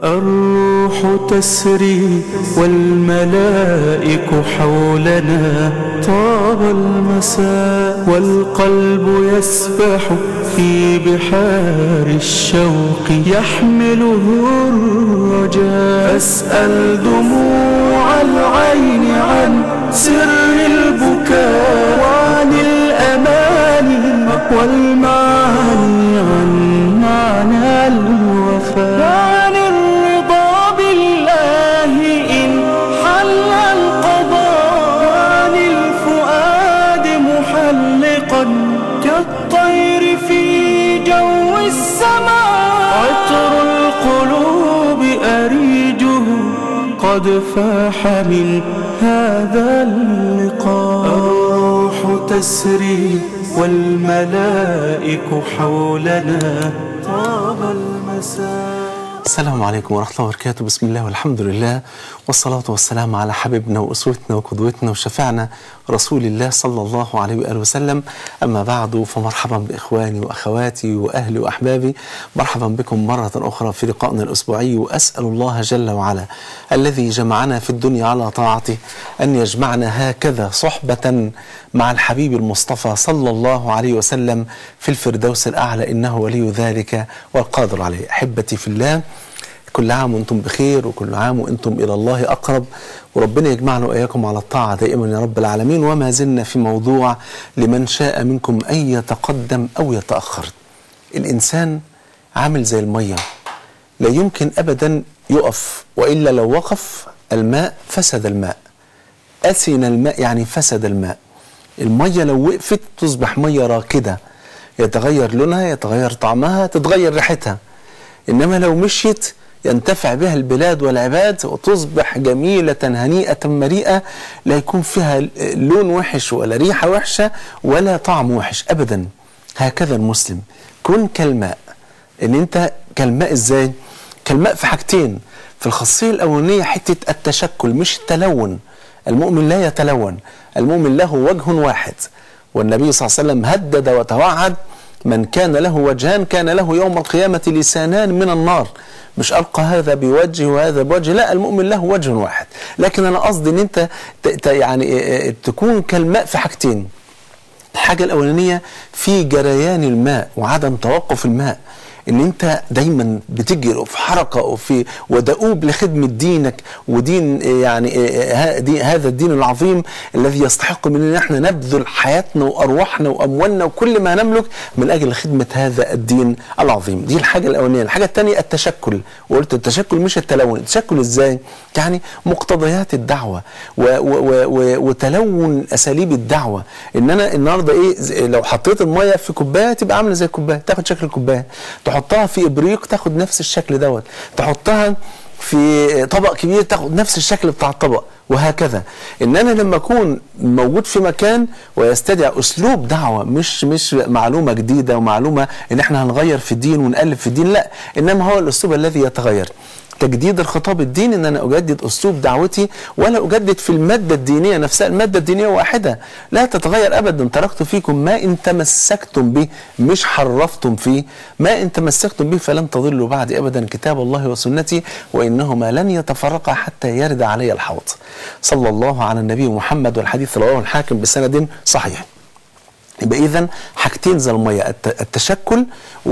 الروح تسري والملائك حولنا طاب المساء والقلب يسبح في بحار الشوق يحمله الرجاء فاسأل دموع العين عن سر البكاء وعن الأماني والمعاني عن معنى الوفاء وعن الرضا بالله إن حل القضاء وعن الفؤاد محلقا كالطير في جو السماء عطر القلوب أريجه قد فاح من هذا اللقاء الروح تسري والملائك حولنا طاب المساء السلام عليكم ورحمة الله وبركاته بسم الله والحمد لله والصلاة والسلام على حبيبنا وأسوتنا وقدوتنا وشفعنا رسول الله صلى الله عليه وآله وسلم أما بعد فمرحبا بإخواني وأخواتي وأهلي وأحبابي مرحبا بكم مرة أخرى في لقائنا الأسبوعي وأسأل الله جل وعلا الذي جمعنا في الدنيا على طاعته أن يجمعنا هكذا صحبة مع الحبيب المصطفى صلى الله عليه وسلم في الفردوس الأعلى إنه ولي ذلك والقادر عليه أحبتي في الله كل عام وانتم بخير وكل عام وانتم الى الله اقرب وربنا يجمعنا واياكم على الطاعه دائما يا رب العالمين وما زلنا في موضوع لمن شاء منكم ان يتقدم او يتاخر. الانسان عامل زي الميه لا يمكن ابدا يقف والا لو وقف الماء فسد الماء. أسن الماء يعني فسد الماء. الميه لو وقفت تصبح ميه راكده يتغير لونها يتغير طعمها تتغير ريحتها. انما لو مشيت ينتفع بها البلاد والعباد وتصبح جميلة هنيئة مريئة لا يكون فيها لون وحش ولا ريحة وحشة ولا طعم وحش أبدا هكذا المسلم كن كالماء ان انت كالماء ازاي كالماء في حاجتين في الخاصية الأولانية حتة التشكل مش التلون المؤمن لا يتلون المؤمن له وجه واحد والنبي صلى الله عليه وسلم هدد وتوعد من كان له وجهان كان له يوم القيامة لسانان من النار مش ألقى هذا بوجه وهذا بوجه لا المؤمن له وجه واحد لكن أنا قصدي أن أنت يعني تكون كالماء في حاجتين الحاجة الأولانية في جريان الماء وعدم توقف الماء ان انت دايما بتجري وفي حركه وفي ودؤوب لخدمه دينك ودين يعني هذا الدين العظيم الذي يستحق مننا احنا نبذل حياتنا وارواحنا واموالنا وكل ما نملك من اجل خدمه هذا الدين العظيم دي الحاجه الاولانيه الحاجه الثانيه التشكل وقلت التشكل مش التلون التشكل ازاي يعني مقتضيات الدعوه و و و وتلون اساليب الدعوه ان انا النهارده ايه لو حطيت الميه في كوبايه تبقى عامله زي الكوبايه تاخد شكل الكوبايه تحطها في ابريق تاخد نفس الشكل دوت تحطها في طبق كبير تاخد نفس الشكل بتاع الطبق وهكذا ان انا لما اكون موجود في مكان ويستدعي اسلوب دعوه مش مش معلومه جديده ومعلومه ان احنا هنغير في الدين ونقلب في الدين لا انما هو الاسلوب الذي يتغير تجديد الخطاب الديني ان انا اجدد اسلوب دعوتي ولا اجدد في الماده الدينيه نفسها الماده الدينيه واحده لا تتغير ابدا تركت فيكم ما ان تمسكتم به مش حرفتم فيه ما ان تمسكتم به فلن تضلوا بعد ابدا كتاب الله وسنتي وانهما لن يتفرقا حتى يرد علي الحوض صلى الله على النبي محمد والحديث رواه الحاكم بسند صحيح يبقى اذا حاجتين زي الميه التشكل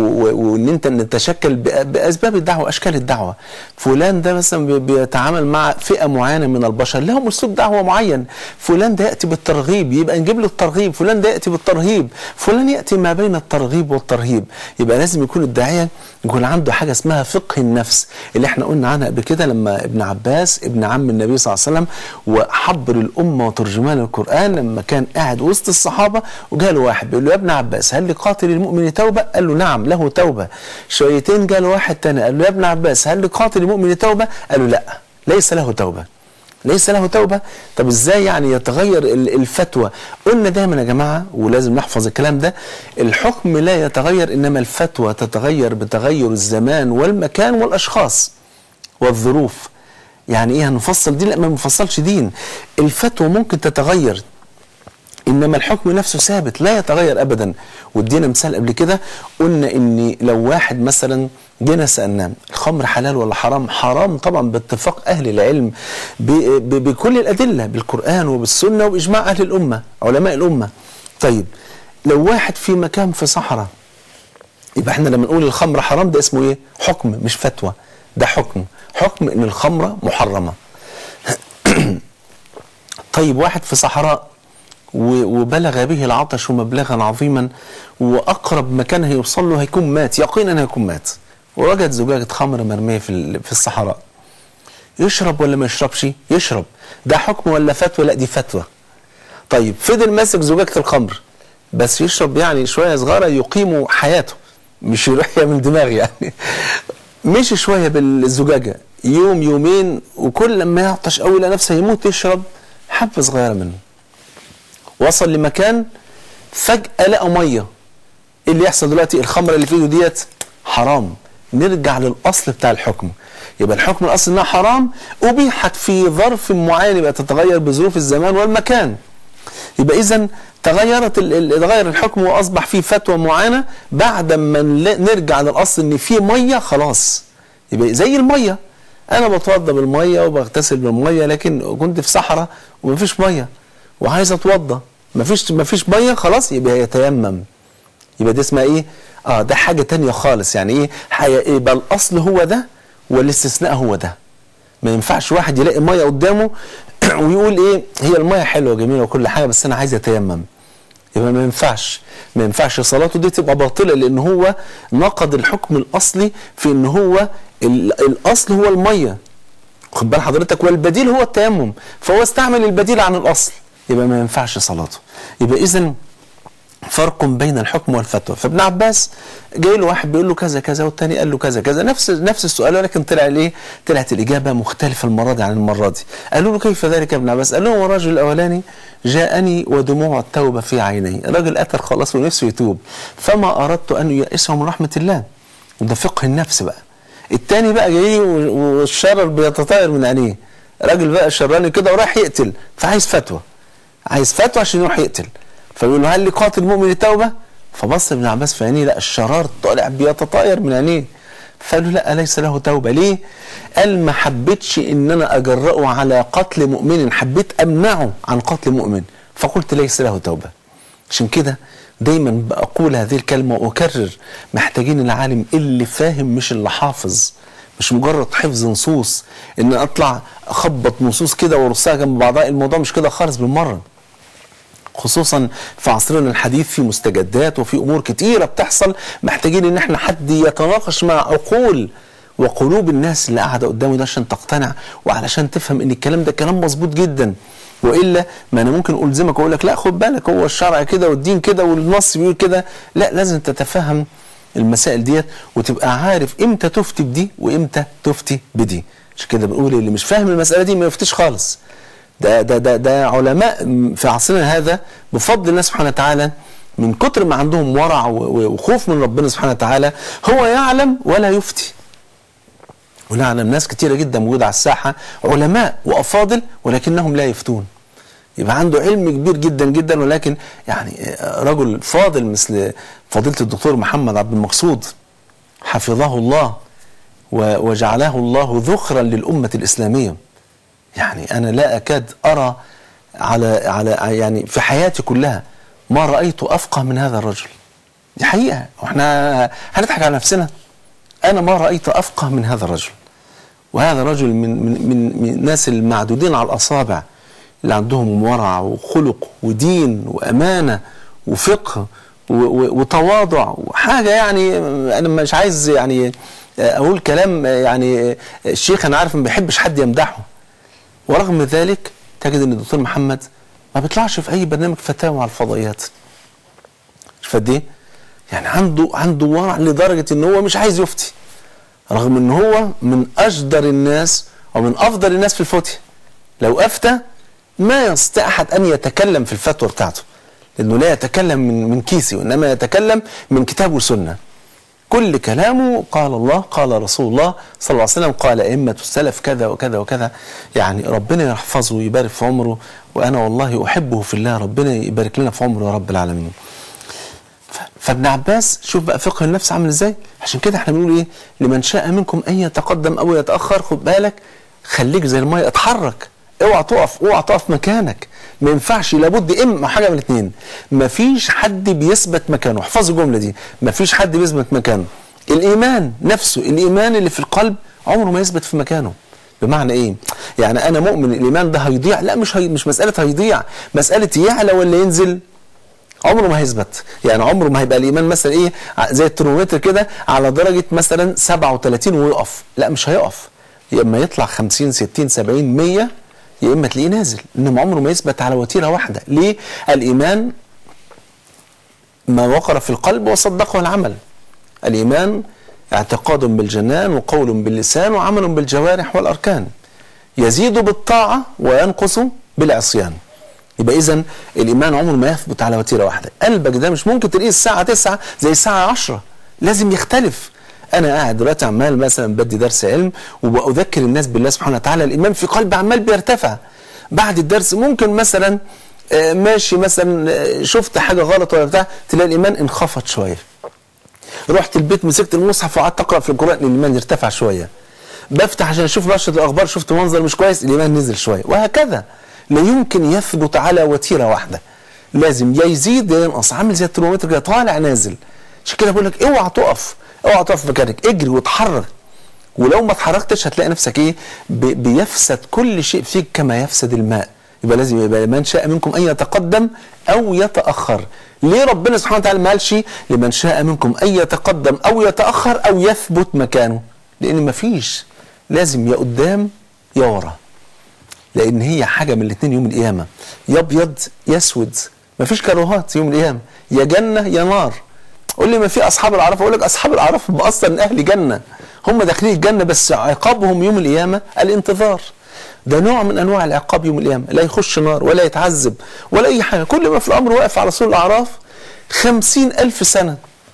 وان انت نتشكل باسباب الدعوه اشكال الدعوه فلان ده مثلا بيتعامل مع فئه معينه من البشر لهم اسلوب دعوه معين فلان ده ياتي بالترغيب يبقى نجيب له الترغيب فلان ده ياتي بالترهيب فلان ياتي ما بين الترغيب والترهيب يبقى لازم يكون الداعيه يكون عنده حاجه اسمها فقه النفس اللي احنا قلنا عنها قبل كده لما ابن عباس ابن عم النبي صلى الله عليه وسلم وحبر الامه وترجمان القران لما كان قاعد وسط الصحابه وجاله واحد بيقول له يا ابن عباس هل لقاتل المؤمن توبه؟ قال له نعم له توبه شويتين جاء واحد تاني قال له يا ابن عباس هل لقاتل المؤمن توبه؟ قال له لا ليس له توبه ليس له توبة طب ازاي يعني يتغير الفتوى قلنا دايما يا جماعة ولازم نحفظ الكلام ده الحكم لا يتغير انما الفتوى تتغير بتغير الزمان والمكان والاشخاص والظروف يعني ايه هنفصل دين لا ما بنفصلش دين الفتوى ممكن تتغير انما الحكم نفسه ثابت لا يتغير ابدا وادينا مثال قبل كده قلنا ان لو واحد مثلا جينا سالناه الخمر حلال ولا حرام حرام طبعا باتفاق اهل العلم ب ب بكل الادله بالقران وبالسنه وباجماع اهل الامه علماء الامه طيب لو واحد في مكان في صحراء يبقى احنا لما نقول الخمر حرام ده اسمه ايه حكم مش فتوى ده حكم حكم ان الخمره محرمه طيب واحد في صحراء و- وبلغ به العطش مبلغا عظيما واقرب مكان هيوصل له هيكون مات يقينا هيكون مات ووجد زجاجه خمر مرميه في ال- في الصحراء يشرب ولا ما يشربش يشرب ده حكم ولا فتوى لا دي فتوى طيب فضل ماسك زجاجه الخمر بس يشرب يعني شويه صغيره يقيم حياته مش يروح من دماغ يعني مشي شويه بالزجاجه يوم يومين وكل لما يعطش قوي يلاقي نفسه يموت يشرب حبه صغيره منه وصل لمكان فجاه لقى ميه ايه اللي يحصل دلوقتي الخمره اللي في ايده ديت حرام نرجع للاصل بتاع الحكم يبقى الحكم الاصل انها حرام ابيحت في ظرف معين يبقى تتغير بظروف الزمان والمكان يبقى اذا تغيرت ال- ال- اتغير الحكم واصبح في فتوى معينه بعد ما نل- نرجع للاصل ان في ميه خلاص يبقى زي الميه انا بتوضى بالميه وبغتسل بالميه لكن كنت في صحراء ومفيش ميه وعايز اتوضى مفيش مفيش ميه خلاص يبقى يتيمم يبقى دي اسمها ايه اه ده حاجه تانية خالص يعني ايه حاجه ايه يبقى الاصل هو ده والاستثناء هو ده ما ينفعش واحد يلاقي ميه قدامه ويقول ايه هي الميه حلوه جميله وكل حاجه بس انا عايز اتيمم يبقى ما ينفعش ما ينفعش صلاته دي تبقى باطله لان هو نقض الحكم الاصلي في ان هو ال- الاصل هو الميه خد بال حضرتك والبديل هو التيمم فهو استعمل البديل عن الاصل يبقى ما ينفعش صلاته يبقى اذا فرق بين الحكم والفتوى فابن عباس جاي له واحد بيقول له كذا كذا والتاني قال له كذا كذا نفس نفس السؤال ولكن طلع الايه طلعت الاجابه مختلفه المره دي عن المره دي قالوا له كيف ذلك يا ابن عباس قال لهم الرجل الاولاني جاءني ودموع التوبه في عينيه الراجل اتى خلاص ونفسه يتوب فما اردت ان يئسه من رحمه الله وده فقه النفس بقى التاني بقى جاي والشرر بيتطاير من عينيه راجل بقى شراني كده ورايح يقتل فعايز فتوى عايز فتوى عشان يروح يقتل فبيقول له هل لقاتل مؤمن التوبه؟ فبص ابن عباس في عينيه لا الشرار طالع بيتطاير من عينيه فقال له لا ليس له توبه ليه؟ قال ما حبيتش ان انا اجرأه على قتل مؤمن حبيت امنعه عن قتل مؤمن فقلت ليس له توبه عشان كده دايما بقول هذه الكلمه واكرر محتاجين العالم اللي فاهم مش اللي حافظ مش مجرد حفظ نصوص ان اطلع اخبط نصوص كده وارصها جنب بعضها الموضوع مش كده خالص بالمره خصوصا في عصرنا الحديث في مستجدات وفي امور كتيره بتحصل محتاجين ان احنا حد يتناقش مع عقول وقلوب الناس اللي قاعده قدامي ده عشان تقتنع وعلشان تفهم ان الكلام ده كلام مظبوط جدا والا ما انا ممكن الزمك واقول لك لا خد بالك هو الشرع كده والدين كده والنص بيقول كده لا لازم تتفهم المسائل ديت وتبقى عارف امتى تفتي بدي وامتى تفتي بدي عشان كده بنقول اللي مش فاهم المساله دي ما يفتيش خالص ده ده ده ده علماء في عصرنا هذا بفضل الله سبحانه وتعالى من كتر ما عندهم ورع و- و- وخوف من ربنا سبحانه وتعالى هو يعلم ولا يفتي ونعلم ناس كتيرة جدا موجودة على الساحة علماء وأفاضل ولكنهم لا يفتون يبقى عنده علم كبير جدا جدا ولكن يعني رجل فاضل مثل فضيلة الدكتور محمد عبد المقصود حفظه الله و- وجعله الله ذخرا للأمة الإسلامية يعني أنا لا أكاد أرى على على يعني في حياتي كلها ما رأيت أفقه من هذا الرجل دي حقيقة واحنا هنضحك على نفسنا أنا ما رأيت أفقه من هذا الرجل وهذا رجل من من من, من الناس المعدودين على الأصابع اللي عندهم ورع وخلق ودين وأمانة وفقه و- و- وتواضع وحاجة يعني أنا مش عايز يعني أقول كلام يعني الشيخ أنا عارف ما بيحبش حد يمدحه ورغم ذلك تجد ان الدكتور محمد ما بيطلعش في اي برنامج فتاوى على الفضائيات مش قد ايه يعني عنده عنده ورع لدرجه ان هو مش عايز يفتي رغم ان هو من اشدر الناس ومن افضل الناس في الفتية لو افتى ما يستطيع احد ان يتكلم في الفتوى بتاعته لانه لا يتكلم من من كيسي وانما يتكلم من كتاب وسنه كل كلامه قال الله قال رسول الله صلى الله عليه وسلم قال أئمة السلف كذا وكذا وكذا يعني ربنا يحفظه ويبارك في عمره وأنا والله أحبه في الله ربنا يبارك لنا في عمره يا رب العالمين ف- فابن عباس شوف بقى فقه النفس عامل ازاي عشان كده احنا بنقول ايه لمن شاء منكم ان يتقدم او يتاخر خد بالك خليك زي الميه اتحرك اوعى تقف اوعى تقف مكانك ما ينفعش لابد اما حاجه من الاثنين ما فيش حد بيثبت مكانه احفظوا الجمله دي ما فيش حد بيثبت مكانه الايمان نفسه الايمان اللي في القلب عمره ما يثبت في مكانه بمعنى ايه يعني انا مؤمن الايمان ده هيضيع لا مش هي مش مساله هيضيع مساله يعلى ولا ينزل عمره ما هيثبت يعني عمره ما هيبقى الايمان مثلا ايه ع- زي الترمومتر كده على درجه مثلا 37 ويقف لا مش هيقف يا اما يطلع 50 60 70 100 يا اما تلاقيه نازل انما عمره ما يثبت على وتيره واحده ليه الايمان ما وقر في القلب وصدقه العمل الايمان اعتقاد بالجنان وقول باللسان وعمل بالجوارح والاركان يزيد بالطاعه وينقص بالعصيان يبقى اذا الايمان عمره ما يثبت على وتيره واحده قلبك ده مش ممكن تلاقيه الساعه 9 زي الساعه 10 لازم يختلف انا قاعد دلوقتي عمال مثلا بدي درس علم وبذكر الناس بالله سبحانه وتعالى الايمان في قلبي عمال بيرتفع بعد الدرس ممكن مثلا آه، ماشي مثلا آه، شفت حاجه غلط ولا بتاع تلاقي الايمان انخفض شويه رحت البيت مسكت المصحف وقعدت اقرا في القران الايمان ارتفع شويه بفتح عشان اشوف نشره الاخبار شفت منظر مش كويس الايمان نزل شويه وهكذا لا يمكن يثبت على وتيره واحده لازم يا يزيد يا ينقص عامل زي الترمومتر كده طالع نازل عشان كده بقول لك اوعى تقف اوعى تقف مكانك اجري واتحرك ولو ما اتحركتش هتلاقي نفسك ايه ب- بيفسد كل شيء فيك كما يفسد الماء يبقى لازم يبقى من شاء منكم ان يتقدم او يتاخر ليه ربنا سبحانه وتعالى ما قالش لمن شاء منكم ان يتقدم او يتاخر او يثبت مكانه لان ما فيش لازم يا قدام يا ورا لان هي حاجه من الاثنين يوم القيامه يا ابيض يا اسود مفيش كروهات يوم القيامه يا جنه يا نار قول لي ما في اصحاب الاعراف اقول لك اصحاب الاعراف هم اصلا اهل جنه هم داخلين الجنه بس عقابهم يوم القيامه الانتظار ده نوع من انواع العقاب يوم القيامه لا يخش نار ولا يتعذب ولا اي حاجه كل ما في الامر واقف على سور الاعراف خمسين الف سنه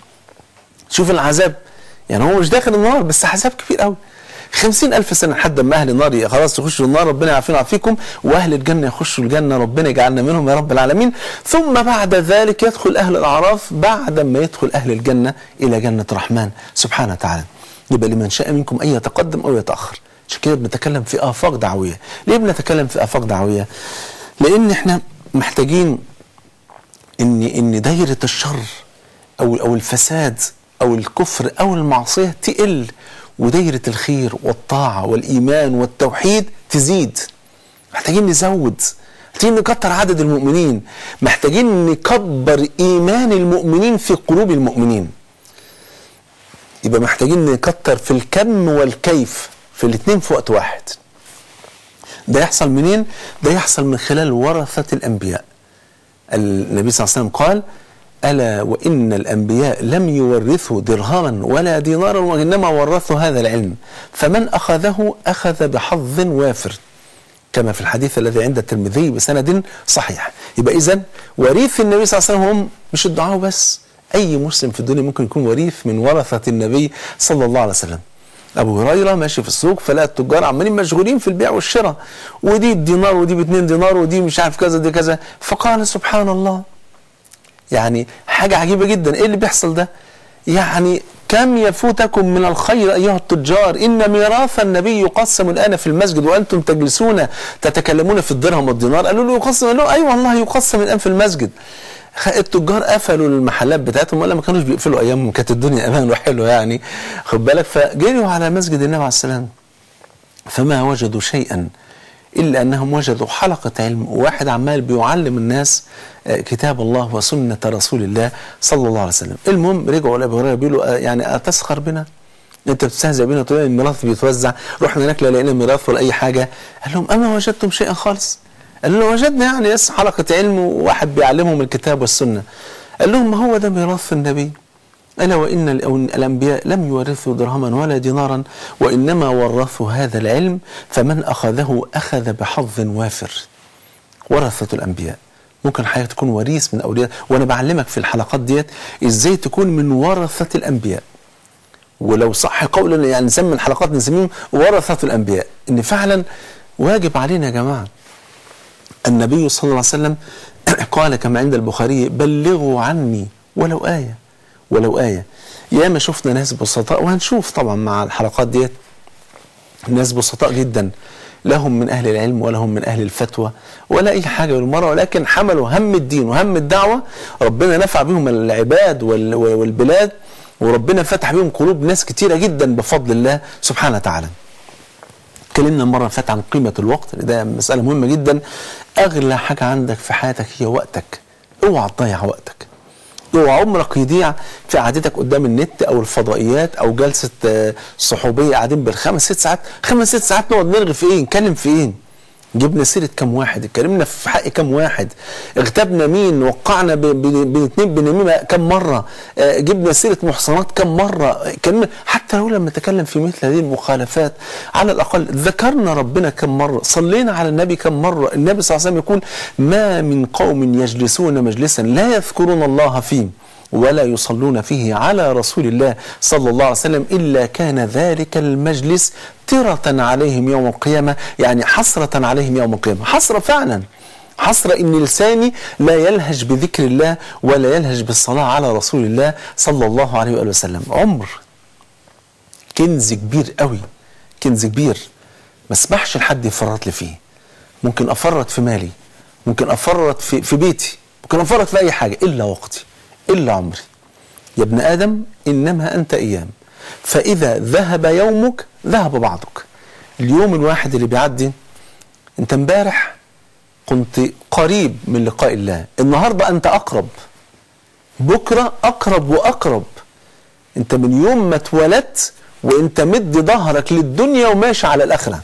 شوف العذاب يعني هو مش داخل النار بس عذاب كبير قوي خمسين ألف سنة لحد ما أهل النار خلاص يخشوا النار ربنا يعافينا ويعافيكم وأهل الجنة يخشوا الجنة ربنا يجعلنا منهم يا رب العالمين ثم بعد ذلك يدخل أهل الأعراف بعد ما يدخل أهل الجنة إلى جنة الرحمن سبحانه وتعالى يبقى لمن شاء منكم أن يتقدم أو يتأخر عشان كده بنتكلم في آفاق دعوية ليه بنتكلم في آفاق دعوية لأن احنا محتاجين ان ان دايره الشر او او الفساد او الكفر او المعصيه تقل ودايره الخير والطاعه والايمان والتوحيد تزيد محتاجين نزود محتاجين نكتر عدد المؤمنين محتاجين نكبر ايمان المؤمنين في قلوب المؤمنين يبقى محتاجين نكتر في الكم والكيف في الاثنين في وقت واحد ده يحصل منين ده يحصل من خلال ورثه الانبياء النبي صلى الله عليه وسلم قال ألا وإن الأنبياء لم يورثوا درهما ولا دينارا وإنما ورثوا هذا العلم فمن أخذه أخذ بحظ وافر كما في الحديث الذي عند الترمذي بسند صحيح يبقى إذن وريث النبي صلى الله عليه وسلم هم مش الدعاء بس أي مسلم في الدنيا ممكن يكون وريث من ورثة النبي صلى الله عليه وسلم ابو هريره ماشي في السوق فلقى التجار عمالين مشغولين في البيع والشراء ودي بدينار ودي باتنين دينار ودي مش عارف كذا دي كذا فقال سبحان الله يعني حاجه عجيبه جدا ايه اللي بيحصل ده يعني كم يفوتكم من الخير ايها التجار ان ميراث النبي يقسم الان في المسجد وانتم تجلسون تتكلمون في الدرهم والدينار قالوا له يقسم قال له ايوه والله يقسم الان في المسجد التجار قفلوا المحلات بتاعتهم ولا ما كانوش بيقفلوا ايامهم كانت الدنيا امان وحلوه يعني خد بالك فجريوا على مسجد النبي عليه السلام فما وجدوا شيئا الا انهم وجدوا حلقه علم وواحد عمال بيعلم الناس كتاب الله وسنه رسول الله صلى الله عليه وسلم المهم رجعوا لابي هريره بيقولوا يعني اتسخر بنا انت بتستهزئ بينا تقول الميراث بيتوزع رحنا هناك لا لقينا ميراث ولا اي حاجه قال لهم اما وجدتم شيئا خالص قال له وجدنا يعني بس حلقة علم وواحد بيعلمهم الكتاب والسنة قال لهم ما هو ده ميراث النبي ألا وإن الأنبياء لم يورثوا درهما ولا دينارا وإنما ورثوا هذا العلم فمن أخذه أخذ بحظ وافر ورثة الأنبياء ممكن حضرتك تكون وريث من أولياء وأنا بعلمك في الحلقات ديت إزاي تكون من ورثة الأنبياء ولو صح قولنا يعني نسمي الحلقات نسميهم ورثة الأنبياء إن فعلا واجب علينا يا جماعة النبي صلى الله عليه وسلم قال كما عند البخاري بلغوا عني ولو آية ولو آية ياما شفنا ناس بسطاء وهنشوف طبعا مع الحلقات ديت ناس بسطاء جدا لهم من أهل العلم ولا هم من أهل الفتوى ولا أي حاجة بالمرة ولكن حملوا هم الدين وهم الدعوة ربنا نفع بهم العباد وال- والبلاد وربنا فتح بهم قلوب ناس كتيرة جدا بفضل الله سبحانه وتعالى اتكلمنا المره اللي فاتت عن قيمه الوقت ده مساله مهمه جدا اغلى حاجه عندك في حياتك هي وقتك اوعى تضيع وقتك اوعى عمرك يضيع في قعدتك قدام النت او الفضائيات او جلسه آه، صحوبيه قاعدين بالخمس ست ساعات خمس ست ساعات نقعد نرغي في ايه نتكلم في ايه جبنا سيرة كم واحد اتكلمنا في حق كم واحد اغتبنا مين وقعنا ب- ب- بين اتنين بنميمة كم مرة آه، جبنا سيرة محصنات كم مرة اتكلمنا حتى لو لم نتكلم في مثل هذه المخالفات على الأقل ذكرنا ربنا كم مرة صلينا على النبي كم مرة النبي صلى الله عليه وسلم يقول ما من قوم يجلسون مجلسا لا يذكرون الله فيه ولا يصلون فيه على رسول الله صلى الله عليه وسلم إلا كان ذلك المجلس ترة عليهم يوم القيامة يعني حسرة عليهم يوم القيامة حسرة فعلا حسرة إن لساني لا يلهج بذكر الله ولا يلهج بالصلاة على رسول الله صلى الله عليه وآله وسلم عمر كنز كبير قوي كنز كبير ما اسمحش لحد يفرط لي فيه ممكن افرط في مالي ممكن افرط في, في بيتي ممكن افرط في اي حاجه الا وقتي الا عمري يا ابن ادم انما انت ايام فاذا ذهب يومك ذهب بعضك اليوم الواحد اللي بيعدي انت امبارح كنت قريب من لقاء الله النهارده انت اقرب بكره اقرب واقرب انت من يوم ما اتولدت وانت مد ظهرك للدنيا وماشي على الاخره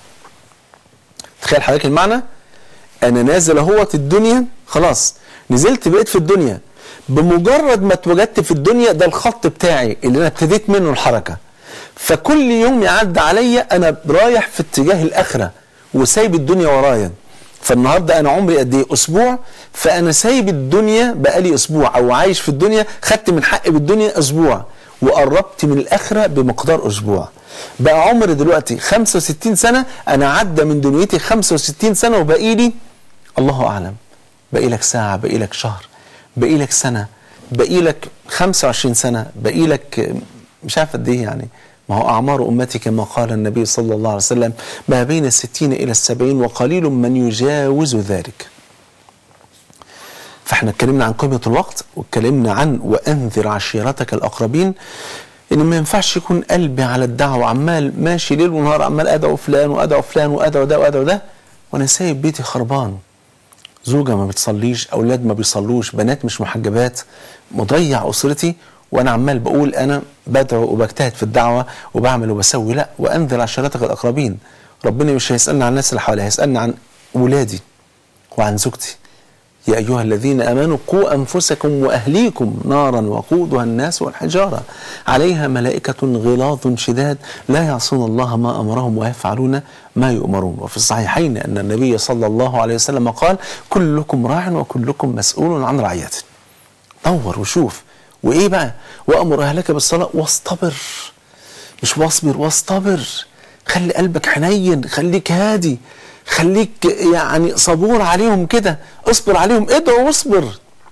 تخيل حضرتك المعنى انا نازل اهوت الدنيا خلاص نزلت بقيت في الدنيا بمجرد ما اتوجدت في الدنيا ده الخط بتاعي اللي انا ابتديت منه الحركه فكل يوم يعدي عليا انا رايح في اتجاه الاخره وسايب الدنيا ورايا فالنهارده انا عمري قد ايه اسبوع فانا سايب الدنيا بقالي اسبوع او عايش في الدنيا خدت من حقي بالدنيا اسبوع وقربت من الاخره بمقدار اسبوع بقى عمري دلوقتي 65 سنه انا عدى من دنيتي 65 سنه وباقي لي الله اعلم باقي لك ساعه باقي لك شهر باقي لك سنه باقي لك 25 سنه باقي لك مش عارف قد ايه يعني ما هو أعمار أمتي كما قال النبي صلى الله عليه وسلم ما بين الستين إلى السبعين وقليل من يجاوز ذلك فاحنا اتكلمنا عن قيمة الوقت واتكلمنا عن وأنذر عشيرتك الأقربين إن ما ينفعش يكون قلبي على الدعوة عمال ماشي ليل ونهار عمال أدعو فلان وأدعو فلان وأدعو ده وأدعو ده وأنا سايب بيتي خربان زوجة ما بتصليش أولاد ما بيصلوش بنات مش محجبات مضيع أسرتي وانا عمال بقول انا بدعو وبجتهد في الدعوه وبعمل وبسوي لا وانذر عشيرتك الاقربين ربنا مش هيسالني عن الناس اللي حواليا هيسالني عن ولادي وعن زوجتي يا ايها الذين امنوا قوا انفسكم واهليكم نارا وقودها الناس والحجاره عليها ملائكه غلاظ شداد لا يعصون الله ما امرهم ويفعلون ما يؤمرون وفي الصحيحين ان النبي صلى الله عليه وسلم قال كلكم راع وكلكم مسؤول عن رعيته دور وشوف وايه بقى وامر اهلك بالصلاه واصطبر مش واصبر واصطبر خلي قلبك حنين خليك هادي خليك يعني صبور عليهم كده اصبر عليهم ادعو واصبر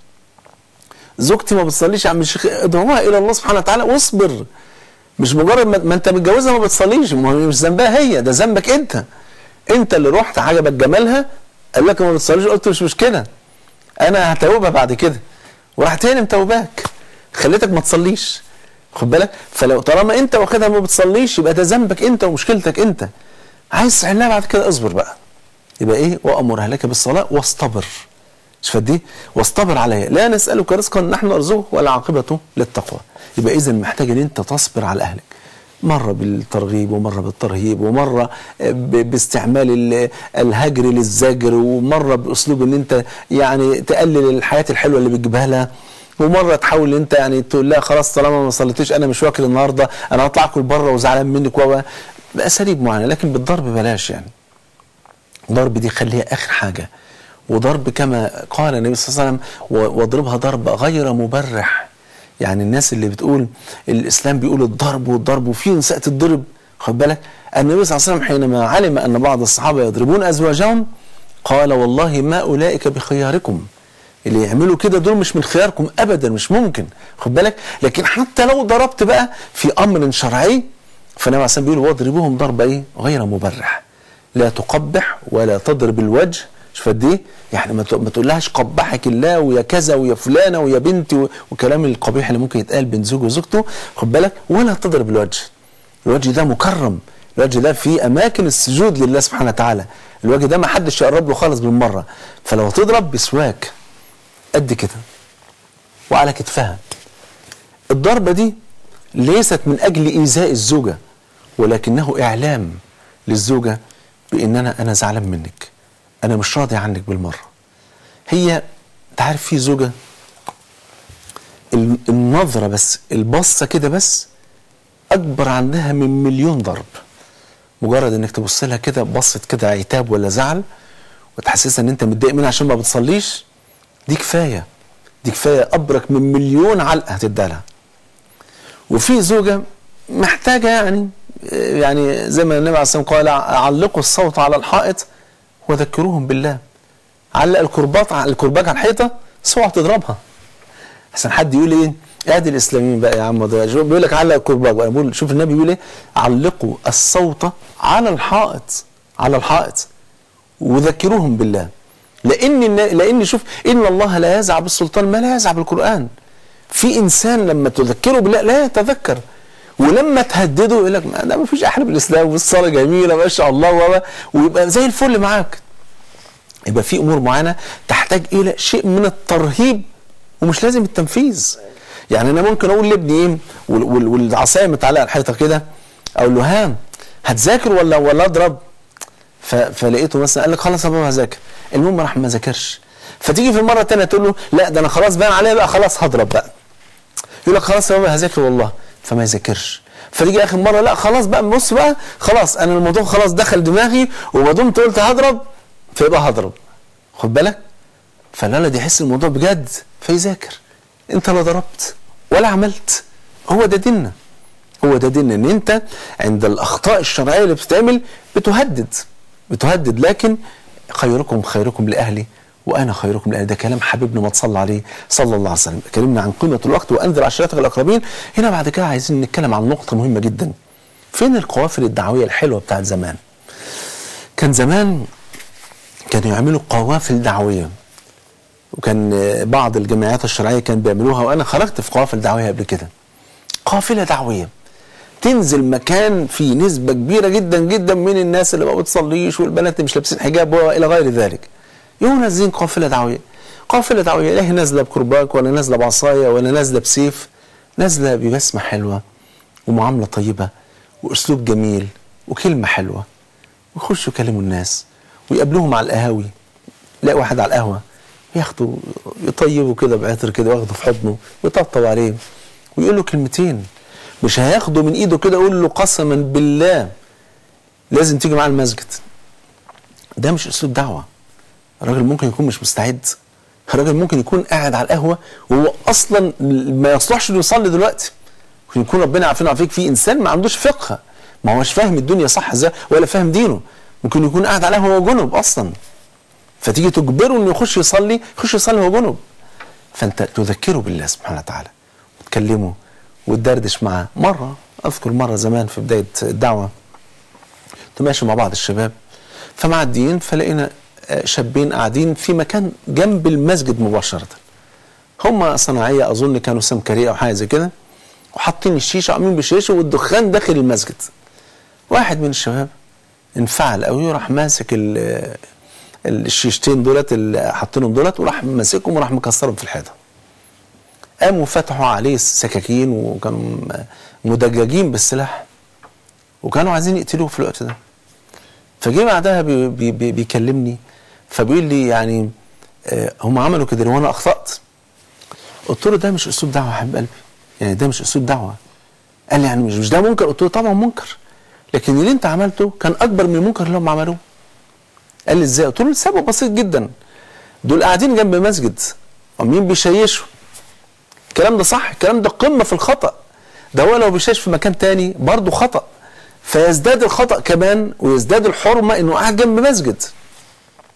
زوجتي ما بتصليش يا عم الشيخ ادعوها الى الله سبحانه وتعالى واصبر مش مجرد ما, ما انت متجوزها ما بتصليش ما هو مش ذنبها هي ده ذنبك انت انت اللي رحت عجبك جمالها قال لك ما بتصليش قلت مش مشكله انا هتوبها بعد كده وراحت هي اللي متوباك خليتك ما تصليش خد بالك فلو طالما انت واخدها ما بتصليش يبقى ده ذنبك انت ومشكلتك انت عايز تحلها بعد كده اصبر بقى يبقى ايه وامر اهلك بالصلاه واصطبر مش دي واصطبر عليها لا نسالك رزقا نحن نرزقه والعاقبه للتقوى يبقى اذا محتاج ان انت تصبر على اهلك مرة بالترغيب ومرة بالترهيب ومرة باستعمال الهجر للزجر ومرة بأسلوب ان انت يعني تقلل الحياة الحلوة اللي بتجيبها لها ومره تحاول انت يعني تقول لا خلاص طالما ما صليتيش انا مش واكل النهارده انا هطلع اكل بره وزعلان منك و باساليب معينه لكن بالضرب بلاش يعني ضرب دي خليها اخر حاجه وضرب كما قال النبي صلى الله عليه وسلم واضربها ضرب غير مبرح يعني الناس اللي بتقول الاسلام بيقول الضرب والضرب وفي نساء تتضرب خد بالك النبي صلى الله عليه وسلم حينما علم ان بعض الصحابه يضربون ازواجهم قال والله ما اولئك بخياركم اللي يعملوا كده دول مش من خياركم ابدا مش ممكن خد بالك لكن حتى لو ضربت بقى في امر شرعي فالنبي عليه بيقول واضربوهم ضربه ايه غير مبرح لا تقبح ولا تضرب الوجه شوف قد ايه يعني ما ما تقولهاش قبحك الله ويا كذا ويا فلانه ويا بنتي و- وكلام القبيح اللي ممكن يتقال بين زوج وزوجته خد بالك ولا تضرب الوجه الوجه ده مكرم الوجه ده في اماكن السجود لله سبحانه وتعالى الوجه ده ما حدش يقرب له خالص بالمره فلو تضرب بسواك قد كده وعلى كتفها الضربه دي ليست من اجل ايذاء الزوجه ولكنه اعلام للزوجه بان انا انا زعلان منك انا مش راضي عنك بالمره هي تعرف في زوجه ال- النظره بس البصه كده بس اكبر عندها من مليون ضرب مجرد انك تبص لها كده بصت كده عتاب ولا زعل وتحسسها ان انت متضايق منها عشان ما بتصليش دي كفايه دي كفايه ابرك من مليون علقه هتديها لها وفي زوجه محتاجه يعني يعني زي ما النبي عليه الصلاه والسلام قال علقوا الصوت على الحائط وذكروهم بالله علق الكربات على الكرباج على الحيطه بس اوعى تضربها احسن حد يقول ايه ادي الاسلاميين بقى يا عم ده شوف بيقول لك علق الكرباج وانا بقول شوف النبي بيقول ايه علقوا الصوت على الحائط على الحائط وذكروهم بالله لان النا- لان شوف ان الله لا يزع بالسلطان ما لا يزع بالقران في انسان لما تذكره بالله لا يتذكر ولما تهدده يقول لك ما- ده ما فيش احلى بالاسلام والصلاه جميله ما شاء الله و- ويبقى زي الفل معاك يبقى في امور معينه تحتاج الى شيء من الترهيب ومش لازم التنفيذ يعني انا ممكن اقول لابني ايه وال- وال- والعصايه متعلقه على الحيطه كده اقول له ها هتذاكر ولا ولا اضرب ف- فلقيته مثلا قال لك خلاص يا بابا هذاكر المهم راح ما ذاكرش فتيجي في المره الثانيه تقول له لا ده انا خلاص باين عليا بقى خلاص هضرب بقى يقول لك خلاص يا بابا هذاكر والله فما يذاكرش فتيجي اخر مره لا خلاص بقى بص بقى خلاص انا الموضوع خلاص دخل دماغي وما دمت قلت هضرب فيبقى هضرب خد بالك فالولد يحس الموضوع بجد فيذاكر انت لا ضربت ولا عملت هو ده ديننا هو ده ديننا ان انت عند الاخطاء الشرعيه اللي بتتعمل بتهدد بتهدد لكن خيركم خيركم لاهلي وانا خيركم لاهلي ده كلام حبيبنا ما تصلى عليه صلى الله عليه وسلم كلمنا عن قيمه الوقت وانذر عشيرتك الاقربين هنا بعد كده عايزين نتكلم عن نقطه مهمه جدا فين القوافل الدعويه الحلوه بتاعت زمان كان زمان كانوا يعملوا قوافل دعويه وكان آه، بعض الجمعيات الشرعيه كان بيعملوها وانا خرجت في قوافل دعويه قبل كده قافله دعويه تنزل مكان فيه نسبه كبيره جدا جدا من الناس اللي ما بتصليش والبنات اللي مش لابسين حجاب والى غير ذلك يقوموا نازلين قافله دعويه قافله دعويه لا هي نازله بكرباج ولا نازله بعصايه ولا نازله بسيف نازله ببسمه حلوه ومعامله طيبه واسلوب جميل وكلمه حلوه ويخشوا يكلموا الناس ويقابلوهم على القهاوي يلاقي واحد على القهوه ياخده يطيبه كده بعطر كده واخده في حضنه ويطبطب عليه ويقول له كلمتين مش هياخده من ايده كده يقول له قسما بالله لازم تيجي معاه المسجد ده مش اسلوب دعوه الراجل ممكن يكون مش مستعد الراجل ممكن يكون قاعد على القهوه وهو اصلا ما يصلحش انه يصلي دلوقتي ممكن يكون ربنا عارفين عارفيك في انسان ما عندوش فقه ما هوش فاهم الدنيا صح ازاي ولا فاهم دينه ممكن يكون قاعد على القهوه وهو جنب اصلا فتيجي تجبره انه يخش يصلي يخش يصلي وهو جنب فانت تذكره بالله سبحانه وتعالى وتكلمه وتدردش معاه مره اذكر مره زمان في بدايه الدعوه كنت ماشي مع بعض الشباب فمعديين فلقينا آه، شابين قاعدين في مكان جنب المسجد مباشره هم صناعيه اظن كانوا سمكريه او حاجه زي كده وحاطين الشيشه وعاملين بالشيشه والدخان داخل المسجد واحد من الشباب انفعل قوي وراح ماسك ال- الشيشتين دولت اللي حاطينهم دولت وراح ماسكهم وراح مكسرهم في الحيطه قاموا فتحوا عليه سكاكين وكانوا م- مدججين بالسلاح وكانوا عايزين يقتلوه في الوقت ده فجه بعدها بي بي بي بيكلمني فبيقول لي يعني آه هم عملوا كده ليه وانا اخطات قلت له ده مش اسلوب دعوه يا حبيب قلبي يعني ده مش اسلوب دعوه قال لي يعني مش مش ده منكر قلت له طبعا منكر لكن اللي انت عملته كان اكبر من المنكر اللي هم عملوه قال لي ازاي قلت له السبب بسيط جدا دول قاعدين جنب مسجد ومين بيشيشوا الكلام ده صح الكلام ده قمه في الخطا ده هو لو بيشيش في مكان تاني برضه خطا فيزداد الخطا كمان ويزداد الحرمه انه قاعد جنب مسجد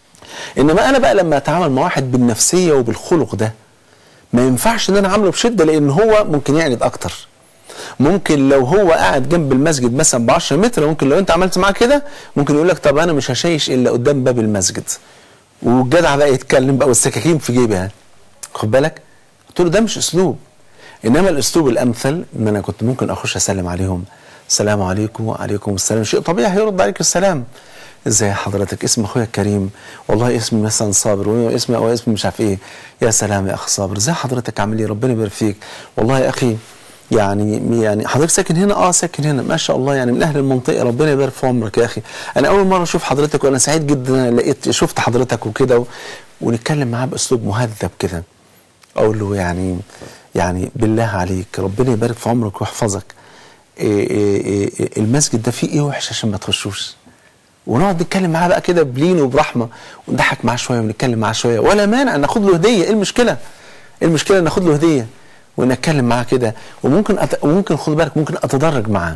انما انا بقى لما اتعامل مع واحد بالنفسيه وبالخلق ده ما ينفعش ان انا اعامله بشده لان هو ممكن يعند اكتر ممكن لو هو قاعد جنب المسجد مثلا ب 10 متر ممكن لو انت عملت معاه كده ممكن يقول لك طب انا مش هشيش الا قدام باب المسجد والجدع بقى يتكلم بقى والسكاكين في جيبي يعني خد بالك قلت له ده مش اسلوب انما الاسلوب الامثل ان انا كنت ممكن اخش اسلم عليهم السلام عليكم وعليكم السلام شيء طبيعي هيرد عليك السلام ازاي حضرتك اسم اخويا الكريم والله اسمي مثلا صابر واسمي او اسمي مش عارف ايه يا سلام يا اخ صابر ازاي حضرتك عامل ايه ربنا يبارك فيك والله يا اخي يعني يعني حضرتك ساكن هنا اه ساكن هنا ما شاء الله يعني من اهل المنطقه ربنا يبارك في عمرك يا اخي انا اول مره اشوف حضرتك وانا سعيد جدا أنا لقيت شفت حضرتك وكده و... ونتكلم معاه باسلوب مهذب كده اقول له يعني يعني بالله عليك ربنا يبارك في عمرك ويحفظك إيه إيه إيه المسجد ده فيه ايه وحش عشان ما تخشوش ونقعد نتكلم معاه بقى كده بلين وبرحمه ونضحك معاه شويه ونتكلم معاه شويه ولا مانع ناخد له هديه ايه المشكله؟ ايه المشكله ناخد له هديه ونتكلم معاه كده وممكن أت... وممكن خد بالك ممكن اتدرج معاه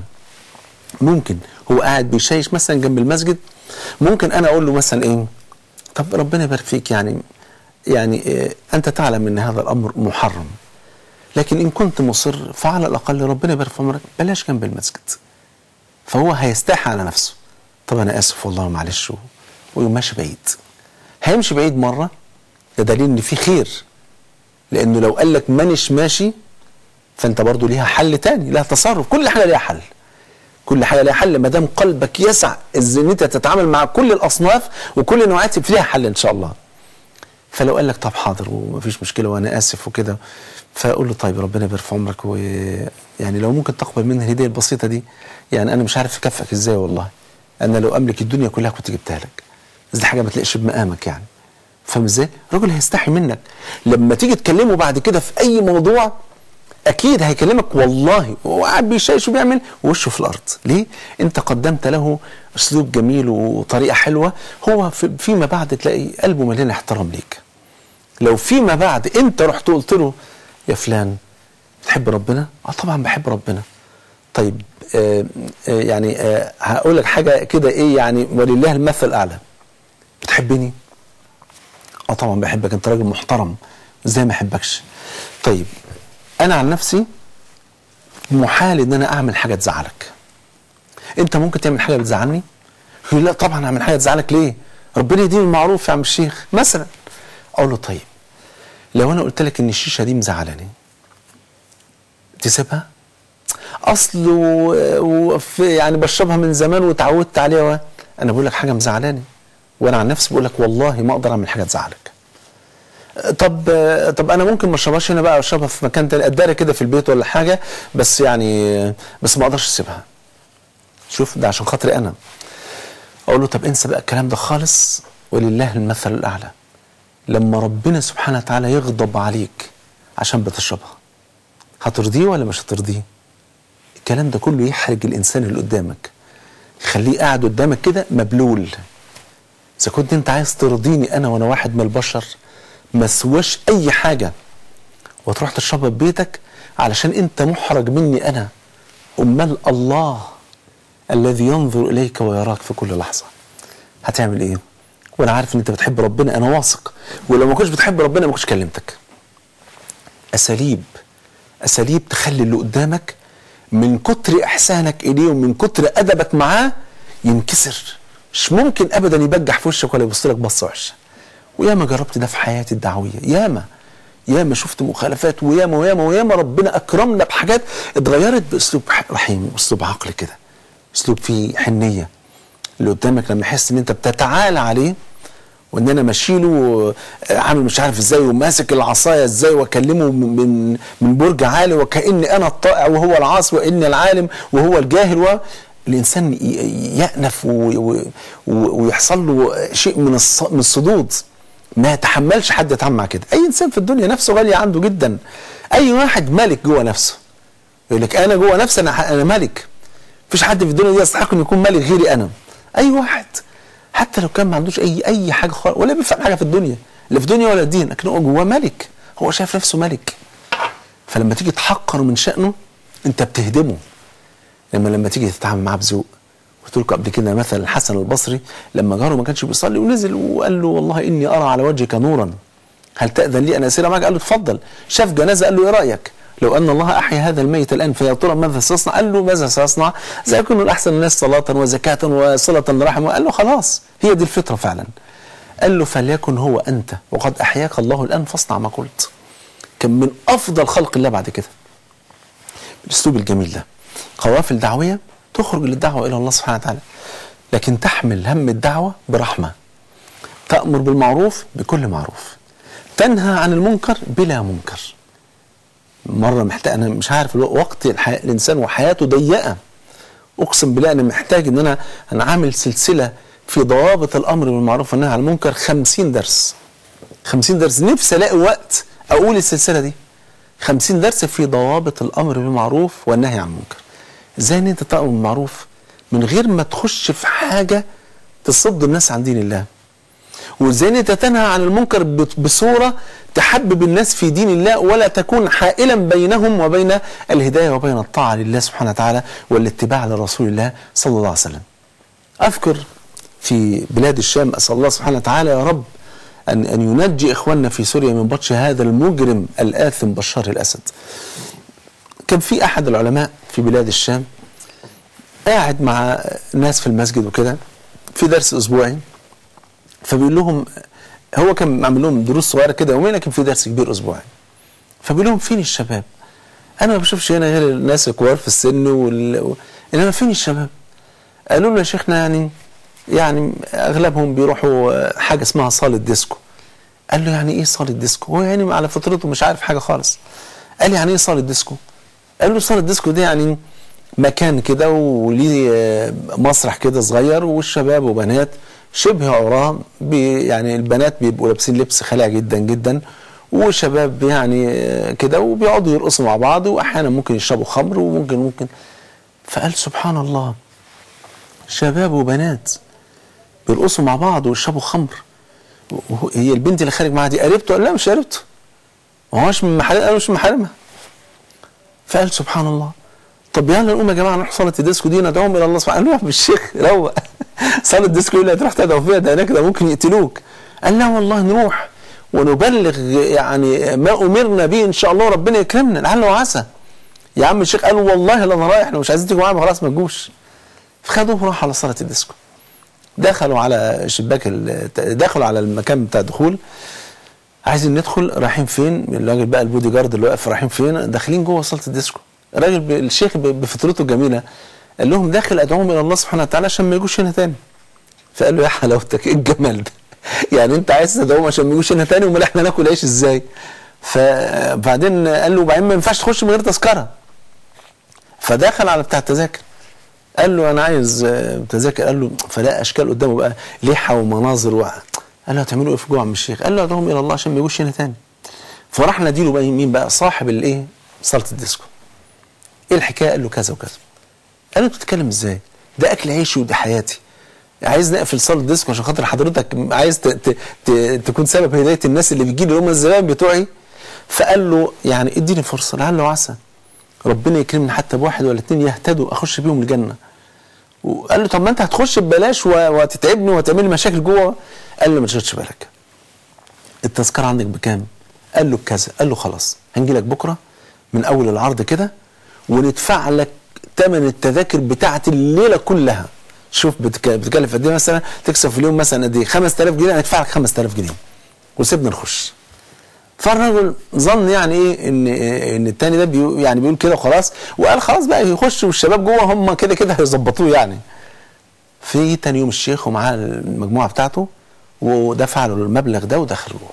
ممكن هو قاعد بيشيش مثلا جنب المسجد ممكن انا اقول له مثلا ايه طب ربنا يبارك فيك يعني يعني إيه انت تعلم ان هذا الامر محرم لكن ان كنت مصر فعلى الاقل ربنا يبارك في عمرك بلاش جنب المسجد فهو هيستحي على نفسه طب انا اسف والله معلش ويقوم ماشي بعيد هيمشي بعيد مره ده دليل ان في خير لانه لو قال لك مانيش ماشي فانت برضو ليها حل تاني لها تصرف كل حاجه ليها حل كل حاجه ليها حل ما دام قلبك يسع ان انت تتعامل مع كل الاصناف وكل النوعات فيها حل ان شاء الله فلو قال لك طب حاضر ومفيش مشكله وانا اسف وكده فاقول له طيب ربنا يبارك في عمرك ويعني لو ممكن تقبل مني الهديه البسيطه دي يعني انا مش عارف اكافئك ازاي والله انا لو املك الدنيا كلها كنت جبتها لك بس دي حاجه ما تلاقيش بمقامك يعني فاهم ازاي؟ الراجل هيستحي منك لما تيجي تكلمه بعد كده في اي موضوع اكيد هيكلمك والله وهو قاعد بيشيش وبيعمل وشه في الارض ليه انت قدمت له اسلوب جميل وطريقه حلوه هو في فيما بعد تلاقي قلبه مليان احترام ليك لو فيما بعد انت رحت قلت له يا فلان بتحب ربنا اه طبعا بحب ربنا طيب آه آه يعني آه هقول لك حاجه كده ايه يعني ولله المثل الاعلى بتحبني اه طبعا بحبك انت راجل محترم ازاي ما احبكش طيب انا عن نفسي محال ان انا اعمل حاجه تزعلك انت ممكن تعمل حاجه بتزعلني يقول لا طبعا اعمل حاجه تزعلك ليه ربنا يديم المعروف يا عم الشيخ مثلا اقول له طيب لو انا قلت لك ان الشيشه دي مزعلاني تسيبها اصل و... يعني بشربها من زمان وتعودت عليها و... انا بقول لك حاجه مزعلاني وانا عن نفسي بقول لك والله ما اقدر اعمل حاجه تزعلك طب طب انا ممكن ما اشربهاش هنا بقى اشربها في مكان تاني اداري كده في البيت ولا حاجه بس يعني بس ما اقدرش اسيبها شوف ده عشان خاطري انا اقول له طب انسى بقى الكلام ده خالص ولله المثل الاعلى لما ربنا سبحانه وتعالى يغضب عليك عشان بتشربها هترضيه ولا مش هترضيه الكلام ده كله يحرج الانسان اللي قدامك يخليه قاعد قدامك كده مبلول اذا كنت انت عايز ترضيني انا وانا واحد من البشر ما سواش اي حاجه وتروح تشربها ببيتك علشان انت محرج مني انا امال الله الذي ينظر اليك ويراك في كل لحظه هتعمل ايه وانا عارف ان انت بتحب ربنا انا واثق ولو ما كنتش بتحب ربنا ما كنتش كلمتك اساليب اساليب تخلي اللي قدامك من كتر احسانك اليه ومن كتر ادبك معاه ينكسر مش ممكن ابدا يبجح في وشك ولا يبص لك بصه وحشه وياما جربت ده في حياتي الدعويه ياما ياما شفت مخالفات وياما وياما وياما ربنا اكرمنا بحاجات اتغيرت باسلوب رحيم اسلوب عقل كده اسلوب فيه حنيه اللي قدامك لما يحس ان انت بتتعالى عليه وان انا ماشيله عامل مش عارف ازاي وماسك العصايه ازاي واكلمه من من برج عالي وكاني انا الطائع وهو العاصي واني العالم وهو الجاهل و الانسان يأنف ويحصل له شيء من من الصدود ما يتحملش حد يتعامل مع كده اي انسان في الدنيا نفسه غاليه عنده جدا اي واحد ملك جوه نفسه يقول لك انا جوه نفسي انا انا ملك مفيش حد في الدنيا دي يستحق انه يكون ملك غيري انا اي واحد حتى لو كان ما عندوش اي اي حاجه خالص ولا بيفهم حاجه في الدنيا لا في الدنيا ولا الدين لكن هو جواه ملك هو شايف نفسه ملك فلما تيجي تحقر من شأنه انت بتهدمه لما لما تيجي تتعامل معاه بذوق قلت لكم قبل كده مثلا الحسن البصري لما جاره ما كانش بيصلي ونزل وقال له والله اني ارى على وجهك نورا هل تاذن لي ان اسير معك؟ قال له اتفضل شاف جنازه قال له ايه رايك؟ لو ان الله احيا هذا الميت الان فيا ترى ماذا سيصنع؟ قال له ماذا سيصنع؟ سيكون الاحسن الناس صلاه وزكاه وصله لرحم قال له خلاص هي دي الفطره فعلا. قال له فليكن هو انت وقد احياك الله الان فاصنع ما قلت. كان من افضل خلق الله بعد كده. الاسلوب الجميل ده. قوافل دعويه تخرج للدعوه الى الله سبحانه وتعالى. لكن تحمل هم الدعوه برحمه. تامر بالمعروف بكل معروف. تنهى عن المنكر بلا منكر. مره محتاج انا مش عارف الو- وقت الحياة الانسان وحياته ضيقه اقسم بالله انا محتاج ان انا انا عامل سلسله في ضوابط الامر بالمعروف والنهي عن المنكر 50 درس 50 درس نفسي الاقي وقت اقول السلسله دي 50 درس في ضوابط الامر بالمعروف والنهي عن المنكر ازاي ان انت تامر بالمعروف من غير ما تخش في حاجه تصد الناس عن دين الله وازاي ان انت تنهى عن المنكر بت- بصوره تحبب الناس في دين الله ولا تكون حائلا بينهم وبين الهدايه وبين الطاعه لله سبحانه وتعالى والاتباع لرسول الله صلى الله عليه وسلم. اذكر في بلاد الشام اسال الله سبحانه وتعالى يا رب ان ان ينجي اخواننا في سوريا من بطش هذا المجرم الاثم بشار الاسد. كان في احد العلماء في بلاد الشام قاعد مع ناس في المسجد وكده في درس اسبوعي فبيقول لهم هو كان عامل لهم دروس صغيره كده يوميا لكن في درس كبير اسبوعي فبيقول لهم فين الشباب؟ انا ما بشوفش هنا غير الناس الكبار في السن وال... انما فين الشباب؟ قالوا له يا شيخنا يعني يعني اغلبهم بيروحوا حاجه اسمها صاله ديسكو قال له يعني ايه صاله ديسكو؟ هو يعني على فطرته مش عارف حاجه خالص قال لي يعني ايه صاله ديسكو؟ قال له صاله ديسكو دي يعني مكان كده وليه آه، مسرح كده صغير والشباب وبنات شبه عراة بي- يعني البنات بيبقوا لابسين لبس خلع جدا جدا وشباب يعني آه، كده وبيقعدوا يرقصوا مع بعض واحيانا ممكن يشربوا خمر وممكن ممكن فقال سبحان الله شباب وبنات بيرقصوا مع بعض ويشربوا خمر وهو- هي البنت اللي خارج معاها دي قريبته قال لا مش قريبته ما هوش من محارم قالوا مش من محارمها فقال سبحان الله طب يلا نقوم يا جماعه نروح صلاه الديسكو دي ندعوهم الى الله سبحانه قال له يا عم الشيخ روق صلاه الديسكو اللي هتروح تدعو فيها ده هناك ده ممكن يقتلوك قال لا والله نروح ونبلغ يعني ما امرنا به ان شاء الله ربنا يكرمنا لعل وعسى يا عم الشيخ قال والله لا انا رايح احنا مش عايزين تيجوا معايا خلاص ما تجوش فخدوهم راحوا على صلاه الديسكو دخلوا على شباك ال- دخلوا على المكان بتاع الدخول عايزين ندخل رايحين فين الراجل بقى البودي جارد اللي واقف رايحين فين داخلين جوه صاله الديسكو الراجل ب- الشيخ ب- بفطرته الجميله قال لهم داخل ادعوهم الى الله سبحانه وتعالى عشان ما يجوش هنا تاني فقال له يا حلاوتك ايه الجمال ده يعني انت عايز تدعوهم عشان ما يجوش هنا تاني امال احنا ناكل عيش ازاي فبعدين قال له وبعدين ما ينفعش تخش من غير تذكره فدخل على بتاع التذاكر قال له انا عايز آه، تذاكر قال له فلقى اشكال قدامه بقى لحى ومناظر و... قال له هتعملوا ايه في جوه يا عم الشيخ؟ قال له ادعوهم الى الله عشان ما يجوش هنا تاني فراح ناديله بقى مين بقى صاحب الايه؟ صاله الديسكو ايه الحكايه؟ قال له كذا وكذا قال له انت بتتكلم ازاي؟ ده اكل عيشي ودي حياتي عايز نقفل صاله الديسكو عشان خاطر حضرتك عايز ت... ت... ت... تكون سبب هدايه الناس اللي بتجي لي اللي هم الزبائن بتوعي فقال له يعني اديني فرصه لعل وعسى ربنا يكرمني حتى بواحد ولا اتنين يهتدوا اخش بيهم الجنه وقال له طب ما انت هتخش ببلاش و- وهتتعبني وهتعمل لي مشاكل جوه قال له ما تشغلش بالك التذكره عندك بكام قال له بكذا قال له خلاص هنجي لك بكره من اول العرض كده وندفع لك ثمن التذاكر بتاعه الليله كلها شوف بتك- بتكلف قد ايه مثلا تكسب في اليوم مثلا قد ايه 5000 جنيه هندفع لك 5000 جنيه وسيبنا نخش فالراجل ظن يعني ايه ان ان التاني ده بيقول يعني بيقول كده خلاص وقال خلاص بقى يخش والشباب جوه هم كده كده هيظبطوه يعني في تاني يوم الشيخ ومعاه المجموعه بتاعته ودفع له المبلغ ده ودخل جوه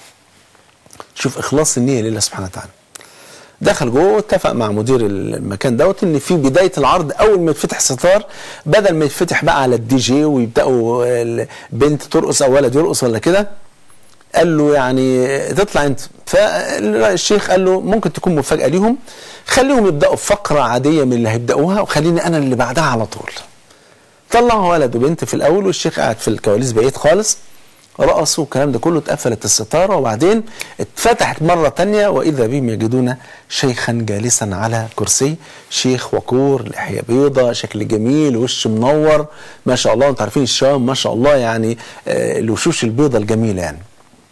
شوف اخلاص النيه لله سبحانه وتعالى دخل جوه واتفق مع مدير المكان دوت ان في بدايه العرض اول ما يتفتح ستار بدل ما يتفتح بقى على الدي جي ويبداوا البنت ترقص او ولد يرقص ولا كده قال له يعني تطلع انت فالشيخ قال له ممكن تكون مفاجاه ليهم خليهم يبداوا بفقره عاديه من اللي هيبداوها وخليني انا اللي بعدها على طول طلعوا ولد وبنت في الاول والشيخ قاعد في الكواليس بعيد خالص رقصوا والكلام ده كله اتقفلت الستاره وبعدين اتفتحت مره تانية واذا بهم يجدون شيخا جالسا على كرسي شيخ وقور لحيه بيضة شكل جميل وش منور ما شاء الله انتوا عارفين الشام ما شاء الله يعني آه، الوشوش البيضة الجميله يعني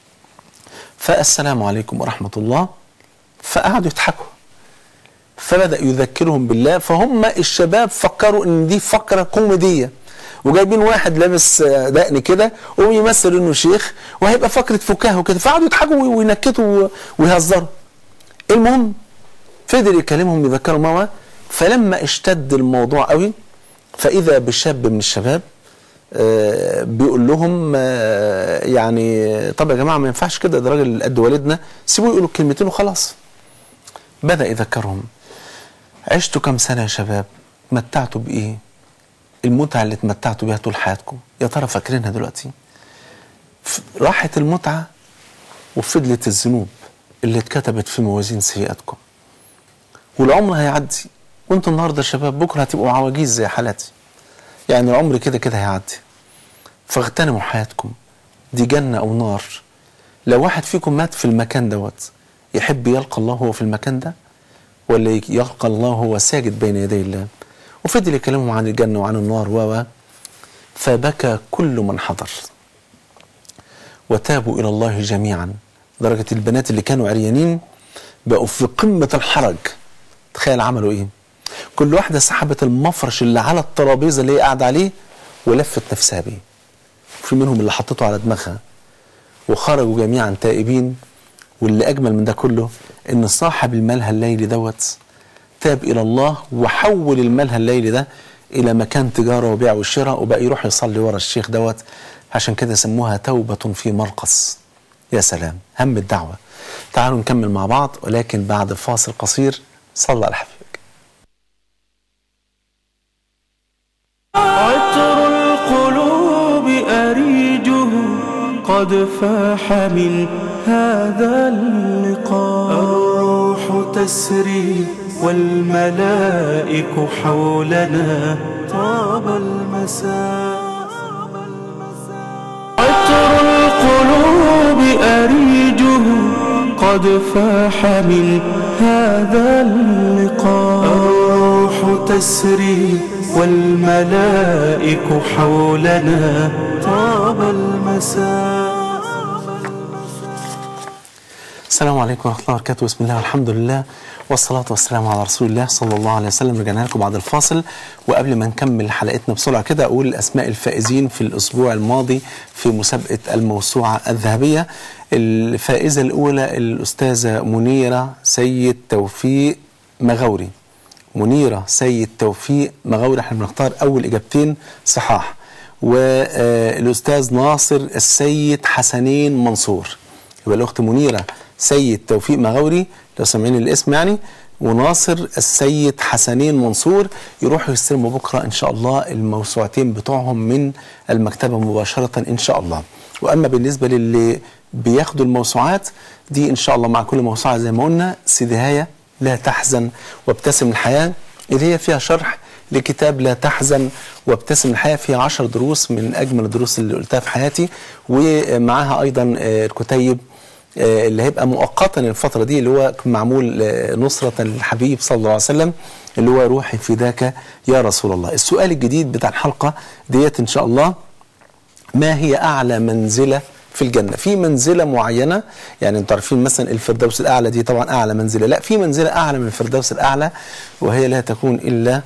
فالسلام عليكم ورحمه الله فقعدوا يضحكوا فبدأ يذكرهم بالله فهم الشباب فكروا ان دي فقرة كوميدية وجايبين واحد لابس آه، دقن كده ويمثل انه شيخ وهيبقى فقرة فكاهة وكده فقعدوا يضحكوا وينكتوا ويهزروا المهم فضل يكلمهم يذكرهم هو فلما اشتد الموضوع قوي فإذا بشاب من الشباب آه، بيقول لهم آه، يعني طب يا جماعة ما ينفعش كده ده راجل قد والدنا سيبوه يقولوا الكلمتين وخلاص بدأ يذكرهم عشتوا كم سنة يا شباب متعتوا بإيه المتعة اللي اتمتعتوا بيها طول حياتكم يا ترى فاكرينها دلوقتي ف- راحت المتعة وفضلت الذنوب اللي اتكتبت في موازين سيئاتكم والعمر هيعدي وانتوا النهارده يا شباب بكره هتبقوا عواجيز زي حالاتي يعني العمر كده كده هيعدي فاغتنموا حياتكم دي جنة أو نار لو واحد فيكم مات في المكان دوت يحب يلقى الله هو في المكان ده ولا يلقى الله هو ساجد بين يدي الله وفضل يكلمهم عن الجنة وعن النار و و فبكى كل من حضر وتابوا إلى الله جميعا درجة البنات اللي كانوا عريانين بقوا في قمة الحرج تخيل عملوا إيه كل واحدة سحبت المفرش اللي على الترابيزة اللي هي قاعدة عليه ولفت نفسها بيه في منهم اللي حطته على دماغها وخرجوا جميعا تائبين واللي أجمل من ده كله إن صاحب الملهى الليلي دوت تاب إلى الله وحول الملهى الليلي ده إلى مكان تجارة وبيع وشراء وبقى يروح يصلي ورا الشيخ دوت عشان كده سموها توبة في مرقص يا سلام هم الدعوة تعالوا نكمل مع بعض ولكن بعد فاصل قصير صلى على حبيبك عطر القلوب أريجه قد فاح من هذا اللقاء الروح تسري والملائك حولنا طاب المساء عطر القلوب أريجه قد فاح من هذا اللقاء الروح تسري والملائك حولنا طاب المساء السلام عليكم ورحمة الله وبركاته بسم الله والحمد لله والصلاة والسلام على رسول الله صلى الله عليه وسلم رجعنا لكم بعد الفاصل وقبل ما نكمل حلقتنا بسرعة كده أقول أسماء الفائزين في الأسبوع الماضي في مسابقة الموسوعة الذهبية الفائزة الأولى الأستاذة منيرة سيد توفيق مغوري منيرة سيد توفيق مغوري احنا بنختار أول إجابتين صحاح والأستاذ ناصر السيد حسنين منصور يبقى الأخت منيرة سيد توفيق مغوري لو سامعين الاسم يعني وناصر السيد حسنين منصور يروحوا يستلموا بكرة إن شاء الله الموسوعتين بتوعهم من المكتبة مباشرة إن شاء الله وأما بالنسبة للي بياخدوا الموسوعات دي إن شاء الله مع كل موسوعة زي ما قلنا سدهاية لا تحزن وابتسم الحياة اللي هي فيها شرح لكتاب لا تحزن وابتسم الحياة فيها عشر دروس من أجمل الدروس اللي قلتها في حياتي ومعاها أيضا آه، الكتيب آه، اللي هيبقى مؤقتا الفترة دي اللي هو معمول آه، نصرة الحبيب صلى الله عليه وسلم اللي هو روحي فداك يا رسول الله السؤال الجديد بتاع الحلقة ديت إن شاء الله ما هي أعلى منزلة في الجنة في منزلة معينة يعني انتوا عارفين مثلا الفردوس الأعلى دي طبعا أعلى منزلة لا في منزلة أعلى من الفردوس الأعلى وهي لا تكون إلا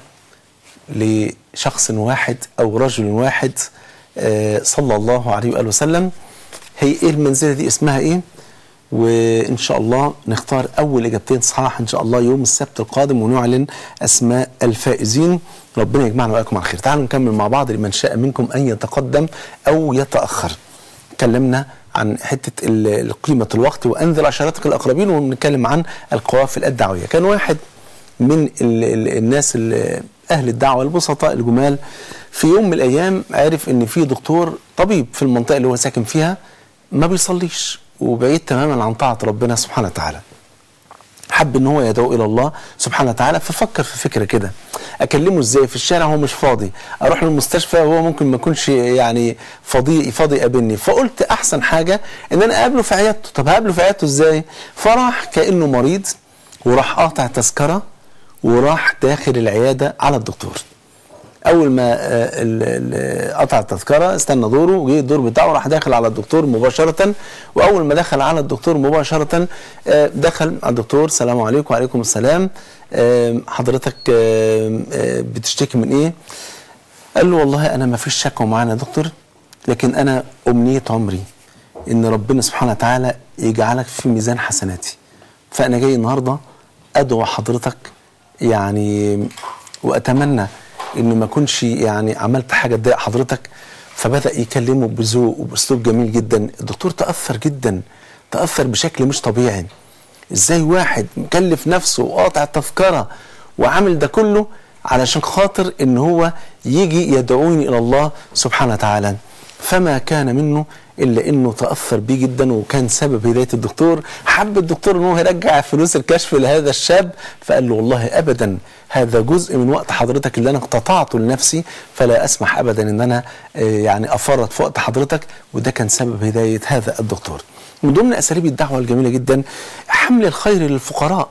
لشخص واحد أو رجل واحد آه، صلى الله عليه وآله وسلم هي إيه المنزلة دي اسمها إيه وإن شاء الله نختار أول إجابتين صحاح إن شاء الله يوم السبت القادم ونعلن أسماء الفائزين ربنا يجمعنا وإياكم على خير تعالوا نكمل مع بعض لمن شاء منكم أن يتقدم أو يتأخر اتكلمنا عن حتة ال- قيمة الوقت وأنذر عشراتك الأقربين ونتكلم عن القوافل الدعوية كان واحد من ال ال الناس ال- أهل الدعوة البسطاء الجمال في يوم من الأيام عرف إن في دكتور طبيب في المنطقة اللي هو ساكن فيها ما بيصليش وبعيد تماما عن طاعة ربنا سبحانه وتعالى حب ان هو يدعو الى الله سبحانه وتعالى ففكر في فكره كده اكلمه ازاي في الشارع هو مش فاضي اروح للمستشفى وهو ممكن ما يكونش يعني فاضي فاضي يقابلني فقلت احسن حاجه ان انا اقابله في عيادته طب هقابله في عيادته ازاي فراح كانه مريض وراح قاطع تذكره وراح داخل العياده على الدكتور اول ما آه، ال- ال- قطع التذكره استنى دوره وجه الدور بتاعه راح داخل على الدكتور مباشره واول ما دخل على الدكتور مباشره آه، دخل على الدكتور السلام عليكم وعليكم السلام آه، حضرتك آه، آه، بتشتكي من ايه قال له والله انا ما فيش شكوى معانا يا دكتور لكن انا امنيه عمري ان ربنا سبحانه وتعالى يجعلك في ميزان حسناتي فانا جاي النهارده ادعو حضرتك يعني واتمنى انه ما اكونش يعني عملت حاجه تضايق حضرتك فبدا يكلمه بذوق وباسلوب جميل جدا الدكتور تاثر جدا تاثر بشكل مش طبيعي ازاي واحد مكلف نفسه وقاطع التذكره وعامل ده كله علشان خاطر ان هو يجي يدعوني الى الله سبحانه وتعالى فما كان منه الا انه تاثر بيه جدا وكان سبب هدايه الدكتور حب الدكتور ان هو يرجع فلوس الكشف لهذا الشاب فقال له والله ابدا هذا جزء من وقت حضرتك اللي انا اقتطعته لنفسي فلا اسمح ابدا ان انا آه، يعني افرط في وقت حضرتك وده كان سبب هدايه هذا الدكتور من ضمن اساليب الدعوه الجميله جدا حمل الخير للفقراء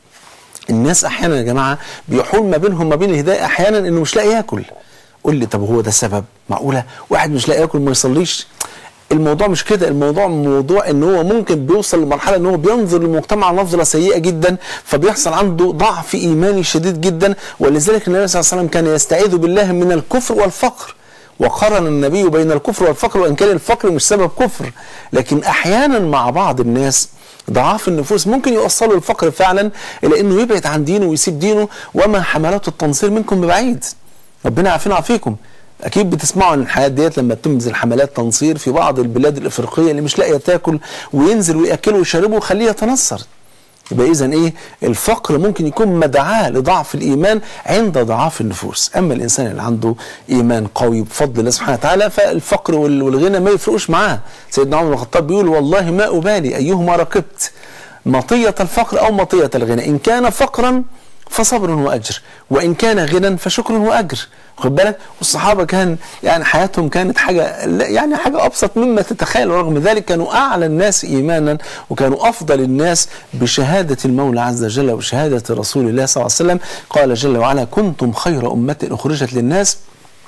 الناس احيانا يا جماعه بيحول ما بينهم ما بين الهدايه احيانا انه مش لاقي ياكل قول لي طب هو ده السبب معقوله واحد مش لاقي ياكل ما يصليش الموضوع مش كده الموضوع موضوع ان هو ممكن بيوصل لمرحله ان هو بينظر للمجتمع نظره سيئه جدا فبيحصل عنده ضعف ايماني شديد جدا ولذلك النبي صلى الله عليه وسلم كان يستعيذ بالله من الكفر والفقر وقارن النبي بين الكفر والفقر وان كان الفقر مش سبب كفر لكن احيانا مع بعض الناس ضعاف النفوس ممكن يوصلوا الفقر فعلا الى انه يبعد عن دينه ويسيب دينه وما حملته التنصير منكم ببعيد ربنا يعافينا ويعافيكم اكيد بتسمعوا عن الحياه ديت لما بتنزل حملات تنصير في بعض البلاد الافريقيه اللي مش لاقيه تاكل وينزل وياكله ويشربه ويخليه يتنصر يبقى اذا ايه الفقر ممكن يكون مدعاه لضعف الايمان عند ضعاف النفوس اما الانسان اللي عنده ايمان قوي بفضل الله سبحانه وتعالى فالفقر وال- والغنى ما يفرقوش معاه سيدنا عمر بن الخطاب بيقول والله ما ابالي ايهما ركبت مطيه الفقر او مطيه الغنى ان كان فقرا فصبر واجر وان كان غنى فشكر واجر خد بالك والصحابه كان يعني حياتهم كانت حاجه لا- يعني حاجه ابسط مما تتخيل ورغم ذلك كانوا اعلى الناس ايمانا وكانوا افضل الناس بشهاده المولى عز وجل وشهاده رسول الله صلى الله عليه وسلم قال جل وعلا كنتم خير امه اخرجت للناس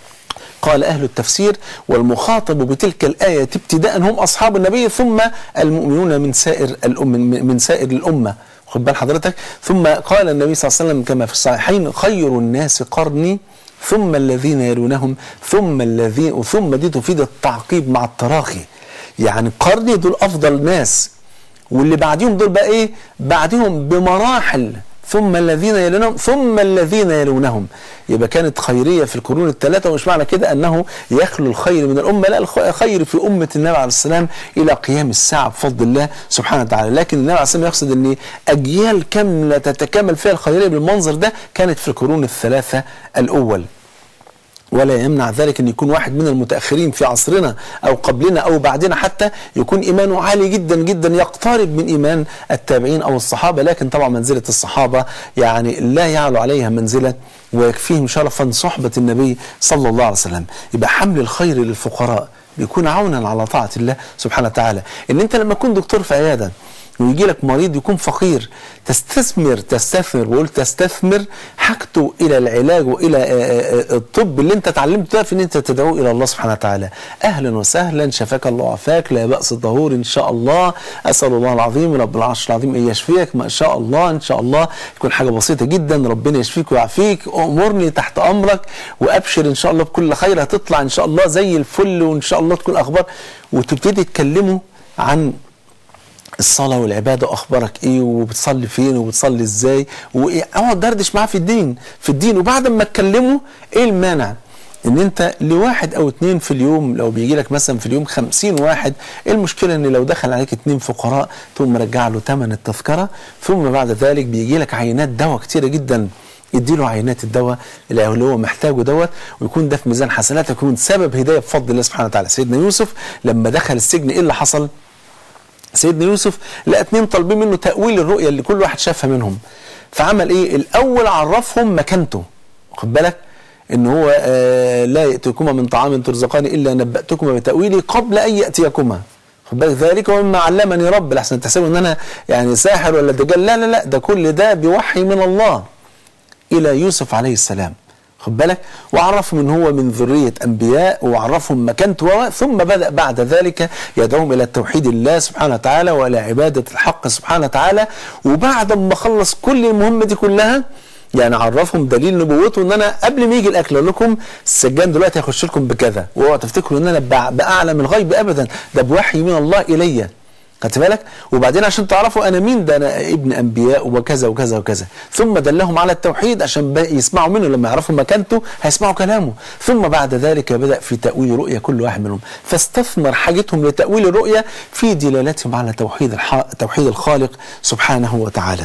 قال أهل التفسير والمخاطب بتلك الآية ابتداء هم أصحاب النبي ثم المؤمنون من سائر الأم من سائر الأمة خد بال حضرتك ثم قال النبي صلى الله عليه وسلم كما في الصحيحين خير الناس قرني ثم الذين يلونهم ثم الذين ثم دي تفيد التعقيب مع التراخي يعني قرني دول أفضل ناس واللي بعديهم دول بقى ايه بعدهم بمراحل ثم الذين يلونهم ثم الذين يلونهم يبقى كانت خيريه في القرون الثلاثه ومش معنى كده انه يخلو الخير من الامه لا الخير في امه النبي عليه السلام الى قيام الساعه بفضل الله سبحانه وتعالى لكن النبي عليه السلام يقصد ان اجيال كامله تتكامل فيها الخيريه بالمنظر ده كانت في القرون الثلاثه الاول ولا يمنع ذلك ان يكون واحد من المتاخرين في عصرنا او قبلنا او بعدنا حتى يكون ايمانه عالي جدا جدا يقترب من ايمان التابعين او الصحابه لكن طبعا منزله الصحابه يعني لا يعلو عليها منزله ويكفيهم شرفا صحبه النبي صلى الله عليه وسلم يبقى حمل الخير للفقراء بيكون عونا على طاعه الله سبحانه وتعالى ان انت لما تكون دكتور في عياده ويجي لك مريض يكون فقير تستثمر تستثمر بقول تستثمر حاجته الى العلاج والى آه، آه، آه، الطب اللي انت اتعلمته ده في ان انت تدعو الى الله سبحانه وتعالى اهلا وسهلا شفاك الله وعافاك لا باس الظهور ان شاء الله اسال الله العظيم رب العرش العظيم ان يشفيك ما شاء الله ان شاء الله تكون حاجه بسيطه جدا ربنا يشفيك ويعافيك امرني تحت امرك وابشر ان شاء الله بكل خير هتطلع ان شاء الله زي الفل وان شاء الله تكون اخبار وتبتدي تكلمه عن الصلاة والعبادة أخبارك إيه وبتصلي فين وبتصلي إزاي وإيه اقعد دردش معاه في الدين في الدين وبعد ما تكلمه إيه المانع ان انت لواحد او اتنين في اليوم لو بيجي لك مثلا في اليوم خمسين واحد ايه المشكلة ان لو دخل عليك اتنين فقراء تقوم مرجع له تمن التذكرة ثم بعد ذلك بيجي لك عينات دواء كتيرة جدا اديله عينات الدواء اللي هو محتاجه دوت ويكون ده في ميزان حسناتك ويكون سبب هدايه بفضل الله سبحانه وتعالى سيدنا يوسف لما دخل السجن ايه اللي حصل؟ سيدنا يوسف لقى اتنين طالبين منه تأويل الرؤية اللي كل واحد شافها منهم فعمل ايه الاول عرفهم مكانته واخد بالك ان هو آه لا يأتيكما من طعام ترزقان الا نبأتكما بتأويله قبل ان يأتيكما خد بالك ذلك ومما علمني رب لحسن تحسبوا ان انا يعني ساحر ولا دجال لا لا لا ده كل ده بوحي من الله الى يوسف عليه السلام خد بالك وعرفهم ان هو من ذريه انبياء وعرفهم مكانته ثم بدا بعد ذلك يدعوهم الى توحيد الله سبحانه وتعالى والى عباده الحق سبحانه وتعالى وبعد ما خلص كل المهمه دي كلها يعني عرفهم دليل نبوته ان انا قبل ما يجي الاكل اقول لكم السجان دلوقتي هيخش لكم بكذا واوعوا تفتكروا ان انا باعلم الغيب ابدا ده بوحي من الله الي خدت بالك وبعدين عشان تعرفوا انا مين ده انا ابن انبياء وكذا وكذا وكذا ثم دلهم على التوحيد عشان يسمعوا منه لما يعرفوا مكانته هيسمعوا كلامه ثم بعد ذلك بدا في تاويل رؤيا كل واحد منهم فاستثمر حاجتهم لتاويل الرؤيا في دلالتهم على توحيد الح... توحيد الخالق سبحانه وتعالى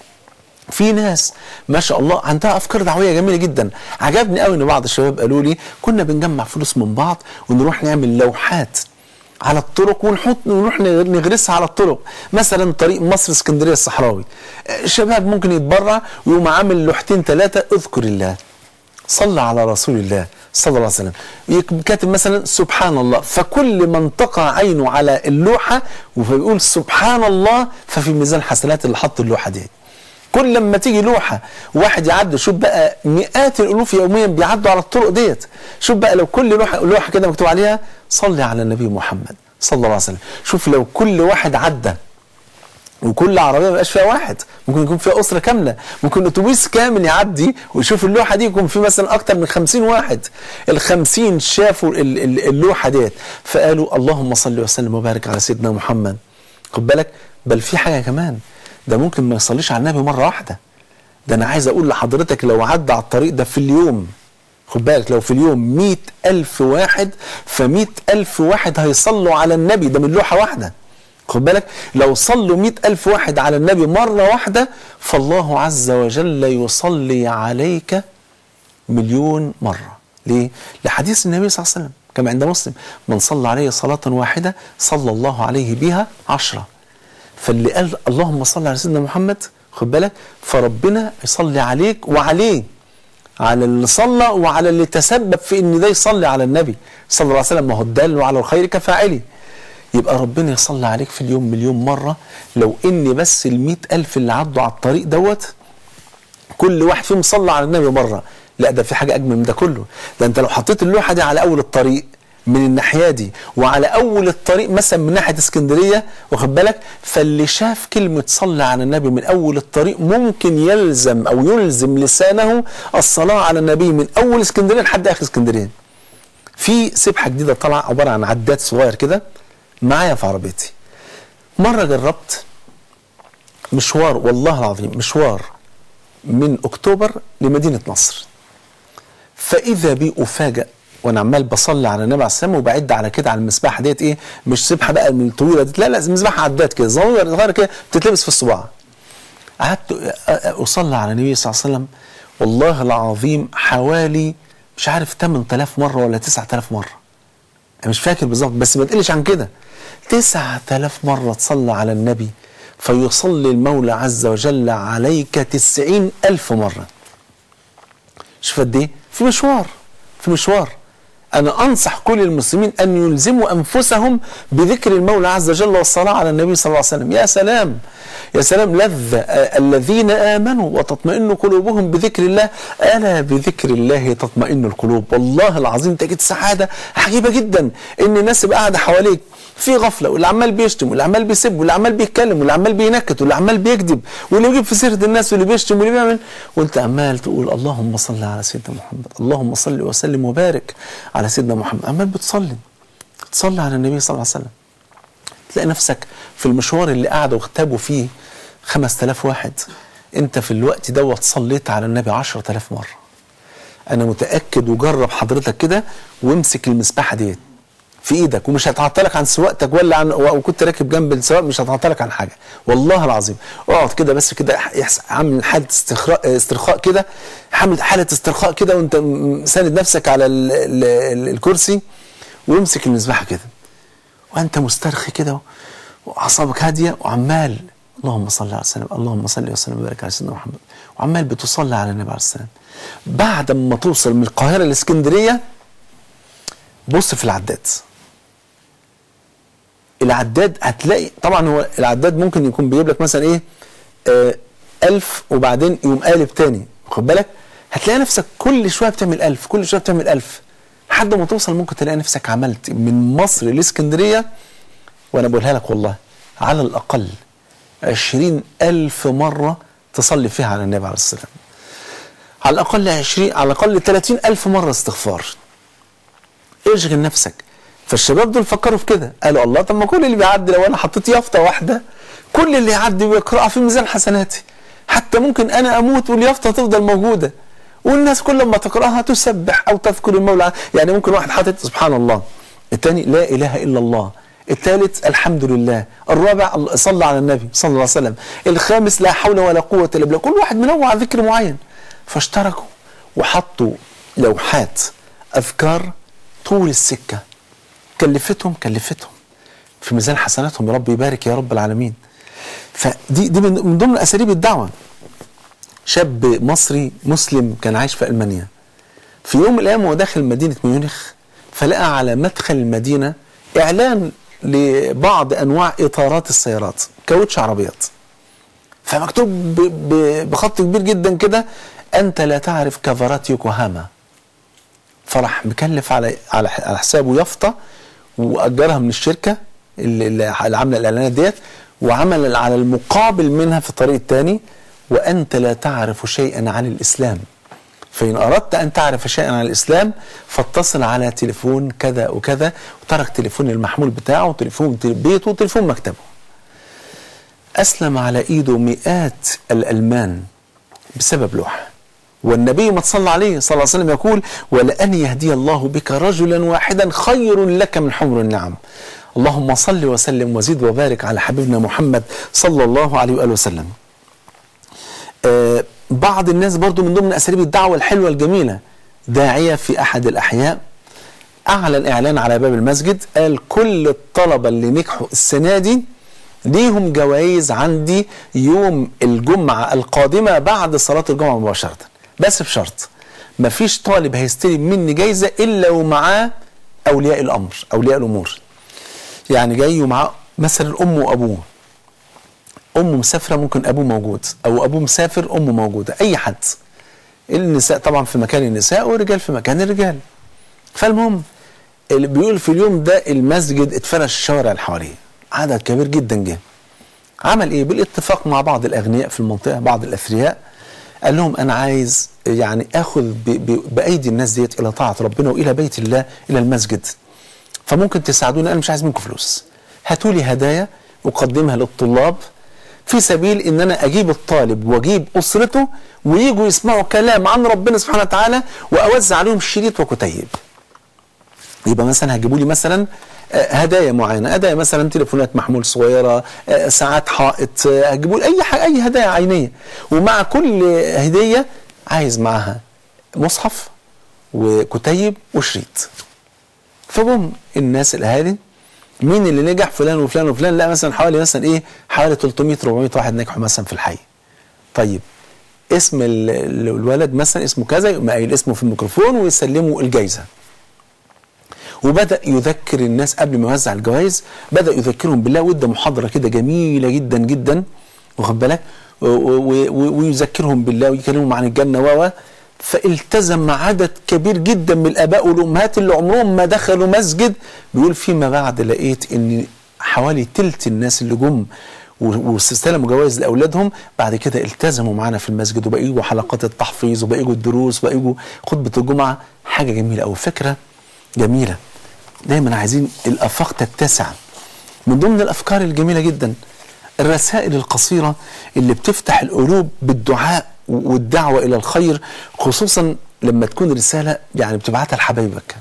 في ناس ما شاء الله عندها افكار دعويه جميله جدا عجبني قوي ان بعض الشباب قالوا لي كنا بنجمع فلوس من بعض ونروح نعمل لوحات على الطرق ونحط ونروح نغرسها على الطرق مثلا طريق مصر اسكندريه الصحراوي الشباب ممكن يتبرع ويقوم عامل لوحتين ثلاثه اذكر الله صلى على رسول الله صلى الله عليه وسلم كاتب مثلا سبحان الله فكل من تقع عينه على اللوحه وفيقول سبحان الله ففي ميزان حسنات اللي حط اللوحه دي كل لما تيجي لوحة واحد يعدي شوف بقى مئات الألوف يوميا بيعدوا على الطرق ديت شوف بقى لو كل لوحة, لوحة كده مكتوب عليها صلي على النبي محمد صلى الله عليه وسلم شوف لو كل واحد عدى وكل عربيه ما يبقاش فيها واحد ممكن يكون فيها اسره كامله ممكن اتوبيس كامل يعدي ويشوف اللوحه دي يكون في مثلا اكتر من 50 واحد ال 50 شافوا اللوحه ديت فقالوا اللهم صل وسلم وبارك على سيدنا محمد خد بالك بل في حاجه كمان ده ممكن ما يصليش على النبي مرة واحدة ده أنا عايز أقول لحضرتك لو عدى على الطريق ده في اليوم خد بالك لو في اليوم مئة ألف واحد فمئة ألف واحد هيصلوا على النبي ده من لوحة واحدة خد بالك لو صلوا مئة ألف واحد على النبي مرة واحدة فالله عز وجل يصلي عليك مليون مرة ليه؟ لحديث النبي صلى الله عليه وسلم كما عند مسلم من صلى عليه صلاة واحدة صلى الله عليه بها عشرة فاللي قال اللهم صل على سيدنا محمد خد بالك فربنا يصلي عليك وعليه على اللي صلى وعلى اللي تسبب في ان ده يصلي على النبي صلى الله عليه وسلم ما هو الدال على الخير كفاعله يبقى ربنا يصلي عليك في اليوم مليون مرة لو ان بس المئة ألف اللي عدوا على الطريق دوت كل واحد فيهم صلى على النبي مرة لا ده في حاجة أجمل من ده كله ده أنت لو حطيت اللوحة دي على أول الطريق من الناحيه دي وعلى اول الطريق مثلا من ناحيه اسكندريه واخد بالك فاللي شاف كلمه صلى على النبي من اول الطريق ممكن يلزم او يلزم لسانه الصلاه على النبي من اول اسكندريه لحد اخر اسكندريه. في سبحه جديده طالعه عباره عن عداد صغير كده معايا في عربيتي. مره جربت مشوار والله العظيم مشوار من اكتوبر لمدينه نصر. فاذا بي افاجئ وانا عمال بصلي على النبي عليه السلام وبعد على كده على المسبحه ديت ايه مش سبحه بقى من الطويله دي لا لا مسبحه عدات كده صغيره صغيره كده بتتلبس في الصباع قعدت اصلي على النبي صلى الله عليه وسلم والله العظيم حوالي مش عارف 8000 مره ولا 9000 مره انا مش فاكر بالظبط بس ما تقلش عن كده 9000 مره تصلي على النبي فيصلي المولى عز وجل عليك 90000 مره شوف قد ايه في مشوار في مشوار أنا أنصح كل المسلمين أن يلزموا أنفسهم بذكر المولى عز وجل والصلاة على النبي صلى الله عليه وسلم يا سلام يا سلام لذة الذين آمنوا وتطمئن قلوبهم بذكر الله ألا بذكر الله تطمئن القلوب والله العظيم تجد سعادة عجيبة جدا إن الناس يبقى قاعدة حواليك في غفله واللي عمال بيشتم واللي عمال بيسب واللي عمال بيتكلم واللي عمال بينكت واللي عمال بيكذب واللي يجيب في سيره الناس واللي بيشتم واللي بيعمل وانت عمال تقول اللهم صل على سيدنا محمد اللهم صل وسلم وبارك على سيدنا محمد عمال بتصلي تصلي على النبي صلى الله عليه وسلم تلاقي نفسك في المشوار اللي قعدوا واغتابوا فيه 5000 واحد انت في الوقت دوت صليت على النبي 10000 مره انا متاكد وجرب حضرتك كده وامسك المسبحه ديت في ايدك ومش هتعطلك عن سواقتك ولا عن وكنت راكب جنب السواق مش هتعطلك عن حاجه والله العظيم اقعد كده بس كده عامل حاله استرخاء استرخاء كده حامل حاله استرخاء كده وانت ساند نفسك على ال ال ال الكرسي وامسك المسبحه كده وانت مسترخي كده واعصابك هاديه وعمال اللهم صل على سيدنا اللهم صل وسلم وبارك على سيدنا محمد وعمال بتصلي على النبي عليه السلام بعد ما توصل من القاهره لاسكندريه بص في العداد العداد هتلاقي طبعا هو العداد ممكن يكون بيجيب لك مثلا ايه آه ألف وبعدين يقوم قالب تاني خد بالك هتلاقي نفسك كل شويه بتعمل ألف كل شويه بتعمل ألف لحد ما توصل ممكن تلاقي نفسك عملت من مصر لاسكندريه وانا بقولها لك والله على الاقل عشرين ألف مرة تصلي فيها على النبي عليه السلام على الأقل عشرين على الأقل ثلاثين ألف مرة استغفار اشغل نفسك فالشباب دول فكروا في كده قالوا الله طب ما كل اللي بيعدي لو انا حطيت يافطه واحده كل اللي يعدي بيقرأها في ميزان حسناتي حتى ممكن انا اموت واليافطه تفضل موجوده والناس كل ما تقراها تسبح او تذكر المولى يعني ممكن واحد حاطط سبحان الله الثاني لا اله الا الله الثالث الحمد لله الرابع صلى على النبي صلى الله عليه وسلم الخامس لا حول ولا قوه الا بالله كل واحد منوع ذكر معين فاشتركوا وحطوا لوحات اذكار طول السكه كلفتهم كلفتهم في ميزان حسناتهم يا رب يبارك يا رب العالمين فدي دي من ضمن اساليب الدعوه شاب مصري مسلم كان عايش في المانيا في يوم من الايام وهو داخل مدينه ميونخ فلقى على مدخل المدينه اعلان لبعض انواع اطارات السيارات كاوتش عربيات فمكتوب بخط كبير جدا كده انت لا تعرف كفرات يوكوهاما فراح مكلف على على حسابه يافطه واجرها من الشركه اللي عامله الاعلانات ديت وعمل على المقابل منها في الطريق الثاني وانت لا تعرف شيئا عن الاسلام فإن أردت أن تعرف شيئا عن الإسلام فاتصل على تليفون كذا وكذا وترك تليفون المحمول بتاعه وتليفون بيته وتليفون مكتبه أسلم على إيده مئات الألمان بسبب لوحة والنبي ما صلى عليه صلى الله عليه وسلم يقول ولأن يهدي الله بك رجلا واحدا خير لك من حمر النعم اللهم صل وسلم وزد وبارك على حبيبنا محمد صلى الله عليه وآله وسلم آه بعض الناس برضو من ضمن أساليب الدعوة الحلوة الجميلة داعية في أحد الأحياء أعلن إعلان على باب المسجد قال كل الطلبة اللي نجحوا السنة دي ليهم جوائز عندي يوم الجمعة القادمة بعد صلاة الجمعة مباشرة بس بشرط مفيش طالب هيستلم مني جايزة إلا ومعاه أولياء الأمر أولياء الأمور يعني جاي ومعاه مثلا أمه وأبوه امه مسافره ممكن ابوه موجود او ابوه مسافر امه موجوده اي حد النساء طبعا في مكان النساء والرجال في مكان الرجال فالمهم اللي بيقول في اليوم ده المسجد اتفرش الشوارع اللي حواليه عدد كبير جدا جه عمل ايه بالاتفاق مع بعض الاغنياء في المنطقه بعض الاثرياء قال لهم انا عايز يعني اخذ ب ب بايدي الناس ديت الى طاعه ربنا والى بيت الله الى المسجد فممكن تساعدوني انا مش عايز منكم فلوس هاتوا لي هدايا اقدمها للطلاب في سبيل ان انا اجيب الطالب واجيب اسرته ويجوا يسمعوا كلام عن ربنا سبحانه وتعالى واوزع عليهم شريط وكتيب. يبقى مثلا هجيبوا لي مثلا هدايا معينه، هدايا مثلا تليفونات محمول صغيره، ساعات حائط، هجيبوا لي اي حاجه اي هدايا عينيه، ومع كل هديه عايز معاها مصحف وكتيب وشريط. فجم الناس الاهالي مين اللي نجح فلان وفلان وفلان لا مثلا حوالي مثلا ايه حوالي 300 400 واحد نجحوا مثلا في الحي طيب اسم الولد مثلا اسمه كذا يقوم قايل اسمه في الميكروفون ويسلموا الجايزه وبدا يذكر الناس قبل ما يوزع الجوائز بدا يذكرهم بالله وادى محاضره كده جميله جدا جدا واخد بالك ويذكرهم بالله ويكلمهم عن الجنه و فالتزم عدد كبير جدا من الاباء والامهات اللي عمرهم ما دخلوا مسجد بيقول فيما بعد لقيت ان حوالي تلت الناس اللي جم واستلموا جوائز لاولادهم بعد كده التزموا معانا في المسجد وبقى يجوا حلقات التحفيظ وبقى يجوا الدروس وبقى يجوا خطبه الجمعه حاجه جميله او فكره جميله دايما عايزين الافاق تتسع من ضمن الافكار الجميله جدا الرسائل القصيره اللي بتفتح القلوب بالدعاء والدعوة إلى الخير خصوصا لما تكون رسالة يعني بتبعتها لحبايبك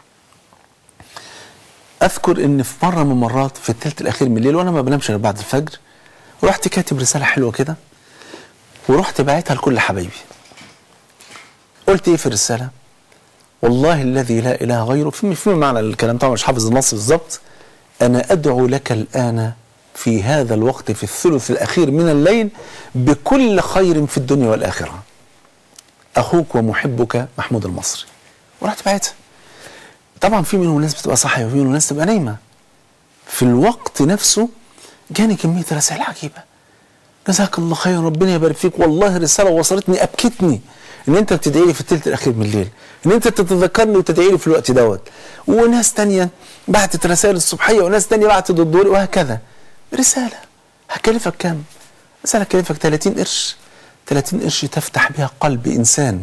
أذكر إن في مرة من المرات في الثلث الأخير من الليل وأنا ما بنامش غير بعد الفجر رحت كاتب رسالة حلوة كده ورحت باعتها لكل حبايبي قلت إيه في الرسالة؟ والله الذي لا إله غيره في في معنى الكلام طبعا مش حافظ النص بالظبط أنا أدعو لك الآن في هذا الوقت في الثلث الأخير من الليل بكل خير في الدنيا والآخرة أخوك ومحبك محمود المصري ورحت بعتها طبعا في منهم ناس بتبقى صاحية وفي منهم ناس تبقى نايمة في الوقت نفسه جاني كمية رسائل عجيبة جزاك الله خيرا ربنا يبارك فيك والله رسالة وصلتني أبكتني ان انت بتدعي لي في الثلث الاخير من الليل ان انت تتذكرني وتدعي لي في الوقت دوت وناس تانية بعتت رسائل الصبحية وناس تانية بعتت الظهر وهكذا رسالة هكلفك كام رسالة هكلفك 30 قرش 30 قرش تفتح بها قلب انسان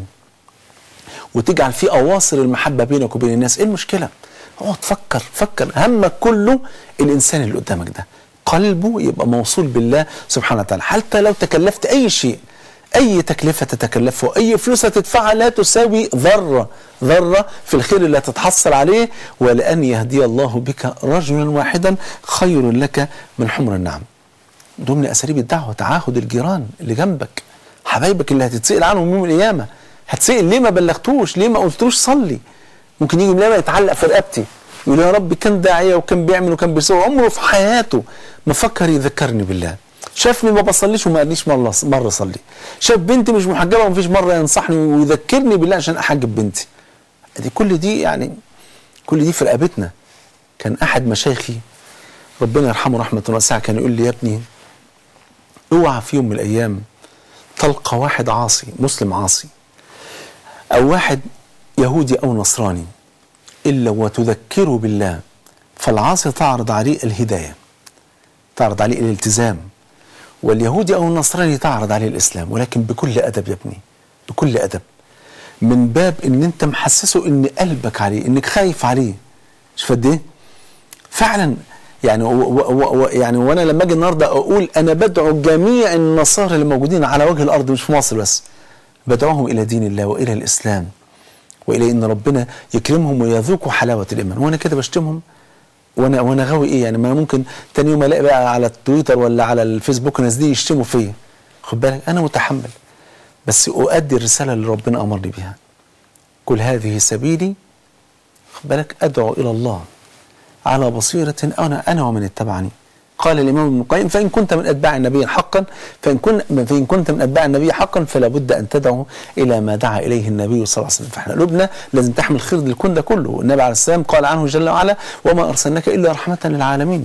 وتجعل فيه اواصر المحبة بينك وبين الناس ايه المشكلة اقعد فكر فكر همك كله الانسان اللي قدامك ده قلبه يبقى موصول بالله سبحانه وتعالى حتى لو تكلفت اي شيء اي تكلفه تتكلفه اي فلوس هتدفعها لا تساوي ذره ذره في الخير اللي هتتحصل عليه ولان يهدي الله بك رجلا واحدا خير لك من حمر النعم ضمن اساليب الدعوه تعاهد الجيران اللي جنبك حبايبك اللي هتتسال عنهم يوم القيامه هتسال ليه ما بلغتوش ليه ما قلتلوش صلي ممكن يجي من يتعلق في رقبتي يقول يا رب كان داعيه وكان بيعمل وكان بيسوي عمره في حياته ما فكر يذكرني بالله شافني ما بصليش وما قاليش مره مره صلي شاف بنتي مش محجبه وما فيش مره ينصحني ويذكرني بالله عشان احجب بنتي دي كل دي يعني كل دي في رقبتنا كان احد مشايخي ربنا يرحمه رحمه واسعه كان يقول لي يا ابني اوعى في يوم من الايام تلقى واحد عاصي مسلم عاصي او واحد يهودي او نصراني الا وتذكره بالله فالعاصي تعرض عليه الهدايه تعرض عليه الالتزام واليهودي او النصراني تعرض عليه الاسلام ولكن بكل ادب يا ابني بكل ادب من باب ان انت محسسه ان قلبك عليه انك خايف عليه شوف قد ايه فعلا يعني و و و يعني وانا لما اجي النهارده اقول انا بدعو جميع النصارى اللي موجودين على وجه الارض مش في مصر بس بدعوهم الى دين الله والى الاسلام والى ان ربنا يكرمهم ويذوقوا حلاوه الايمان وانا كده بشتمهم وانا وانا غاوي ايه يعني ما انا ممكن تاني يوم الاقي بقى على التويتر ولا على الفيسبوك ناس دي يشتموا فيا خد بالك انا متحمل بس اؤدي الرساله اللي ربنا امرني بيها كل هذه سبيلي خد بالك ادعو الى الله على بصيره انا انا ومن اتبعني قال الامام ابن القيم فان كنت من اتباع النبي حقا فان كنت فان كنت من اتباع النبي حقا فلا بد ان تدعو الى ما دعا اليه النبي صلى الله عليه وسلم فاحنا قلوبنا لازم تحمل خير للكون ده كله والنبي عليه السلام قال عنه جل وعلا وما ارسلناك الا رحمه للعالمين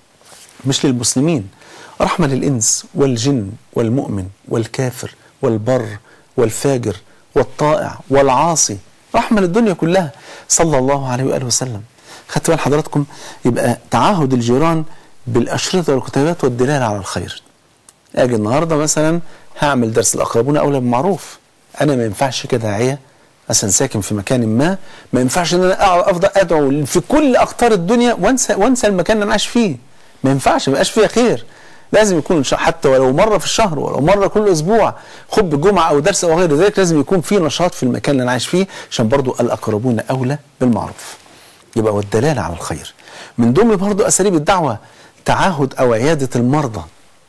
مش للمسلمين رحمه للانس والجن والمؤمن والكافر والبر والفاجر والطائع والعاصي رحمه للدنيا كلها صلى الله عليه واله وسلم خدت بال حضراتكم يبقى تعاهد الجيران بالاشرطه والكتيبات والدلاله على الخير. اجي النهارده مثلا هعمل درس الاقربون اولى بالمعروف. انا ما ينفعش كده داعيه مثلا ساكن في مكان ما ما ينفعش ان انا اقعد افضل ادعو في كل اقطار الدنيا وانسى وانسى المكان اللي انا عايش فيه. ما ينفعش ما يبقاش فيها خير. لازم يكون حتى ولو مره في الشهر ولو مره كل اسبوع خطبه جمعه او درس او غير ذلك لازم يكون في نشاط في المكان اللي انا عايش فيه عشان برضو الاقربون اولى بالمعروف. يبقى والدلاله على الخير. من ضمن برضو اساليب الدعوه تعاهد او عياده المرضى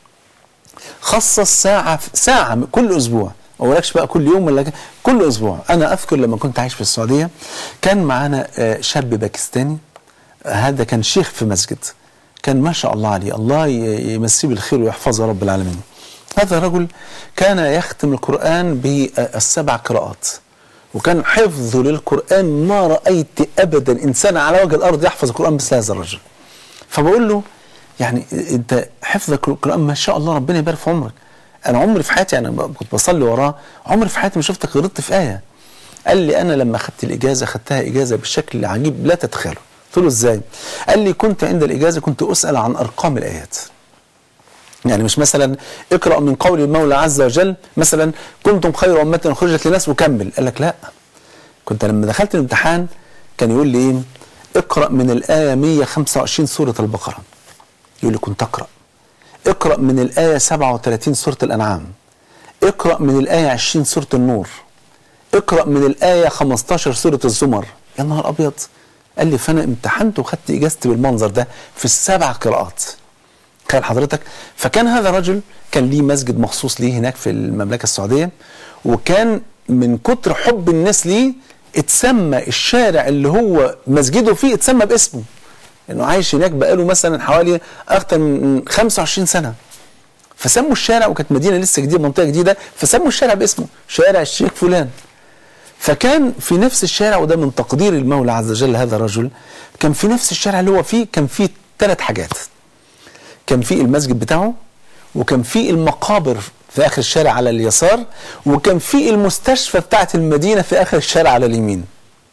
خصص ساعه ساعه كل اسبوع ما اقولكش بقى كل يوم ولا كل اسبوع انا اذكر لما كنت عايش في السعوديه كان معانا شاب باكستاني هذا كان شيخ في مسجد كان ما شاء الله عليه الله يمسيه بالخير ويحفظه رب العالمين هذا الرجل كان يختم القرآن بالسبع قراءات وكان حفظه للقرآن ما رأيت أبدا إنسان على وجه الأرض يحفظ القرآن مثل هذا الرجل فبقول له يعني انت حفظك القران ما شاء الله ربنا يبارك في عمرك انا عمري في حياتي يعني كنت بصلي وراه عمري في حياتي ما شفتك غلطت في ايه قال لي انا لما اخذت الاجازه اخذتها اجازه بشكل عجيب لا تتخيله قلت له ازاي قال لي كنت عند الاجازه كنت اسال عن ارقام الايات يعني مش مثلا اقرا من قول المولى عز وجل مثلا كنتم خير امه اخرجت للناس وكمل قال لك لا كنت لما دخلت الامتحان كان يقول لي ايه اقرأ من الآية 125 سورة البقرة يقول لي كنت أقرأ اقرأ من الآية 37 سورة الأنعام اقرأ من الآية 20 سورة النور اقرأ من الآية 15 سورة الزمر يا نهار أبيض قال لي فأنا امتحنت وخدت إجازتي بالمنظر ده في السبع قراءات تخيل حضرتك فكان هذا رجل كان ليه مسجد مخصوص ليه هناك في المملكة السعودية وكان من كتر حب الناس ليه اتسمى الشارع اللي هو مسجده فيه اتسمى باسمه انه عايش هناك بقاله مثلا حوالي اكتر من 25 سنه فسموا الشارع وكانت مدينه لسه جديده منطقه جديده فسموا الشارع باسمه شارع الشيخ فلان فكان في نفس الشارع وده من تقدير المولى عز وجل هذا الرجل كان في نفس الشارع اللي هو فيه كان فيه ثلاث حاجات كان في المسجد بتاعه وكان في المقابر في اخر الشارع على اليسار وكان في المستشفى بتاعت المدينه في اخر الشارع على اليمين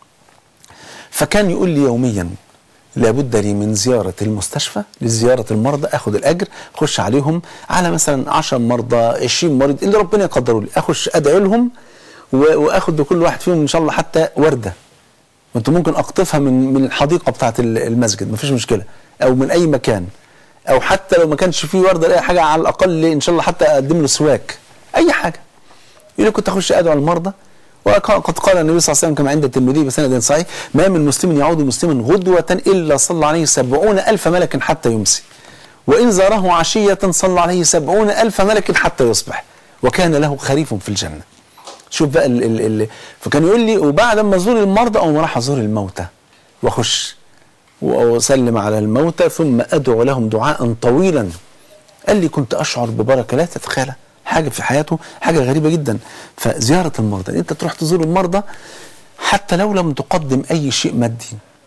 فكان يقول لي يوميا لابد لي من زيارة المستشفى لزيارة المرضى اخد الاجر اخش عليهم على مثلا 10 مرضى 20 مريض اللي ربنا يقدره لي اخش ادعي لهم و- واخد بكل واحد فيهم ان شاء الله حتى ورده وانت ممكن اقطفها من من الحديقه بتاعه ال- المسجد مفيش مشكله او من اي مكان او حتى لو ما كانش فيه ورده اي حاجه على الاقل ان شاء الله حتى اقدم له سواك اي حاجه يقول لي كنت اخش ادعو المرضى وقد قال النبي صلى الله عليه وسلم كما عند الترمذي بسند صحيح ما من مسلم يعود مسلما غدوة إلا صلى عليه سبعون ألف ملك حتى يمسي وإن زاره عشية صلى عليه سبعون ألف ملك حتى يصبح وكان له خريف في الجنة شوف بقى ال ال ال فكان يقول لي وبعد ما ازور المرضى او راح ازور الموتى واخش واسلم على الموتى ثم ادعو لهم دعاء طويلا قال لي كنت اشعر ببركه لا تتخيلها حاجه في حياته حاجه غريبه جدا فزياره المرضى انت تروح تزور المرضى حتى لو لم تقدم اي شيء مادي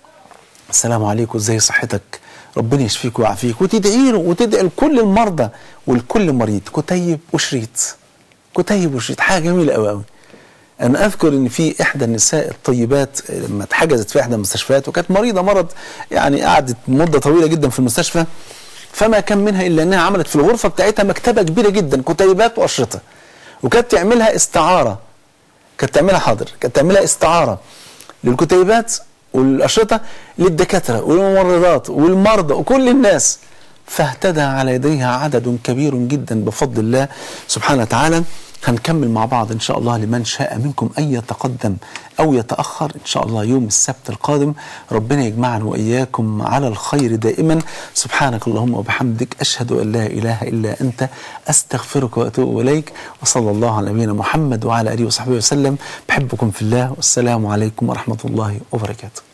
السلام عليكم ازاي صحتك ربنا يشفيك ويعافيك وتدعي له وتدعي لكل المرضى ولكل مريض كتيب وشريط كتيب وشريط حاجه جميله قوي قوي انا اذكر ان في احدى النساء الطيبات لما اتحجزت في احدى المستشفيات وكانت مريضه مرض يعني قعدت مده طويله جدا في المستشفى فما كان منها الا انها عملت في الغرفه بتاعتها مكتبه كبيره جدا كتيبات واشرطه وكانت تعملها استعاره كانت تعملها حاضر كانت تعملها استعاره للكتيبات والاشرطه للدكاتره والممرضات والمرضى وكل الناس فاهتدى على يديها عدد كبير جدا بفضل الله سبحانه وتعالى هنكمل مع بعض ان شاء الله لمن شاء منكم ان يتقدم او يتاخر ان شاء الله يوم السبت القادم ربنا يجمعنا واياكم على الخير دائما سبحانك اللهم وبحمدك اشهد ان لا اله الا انت استغفرك واتوب اليك وصلى الله على نبينا محمد وعلى اله وصحبه وسلم بحبكم في الله والسلام عليكم ورحمه الله وبركاته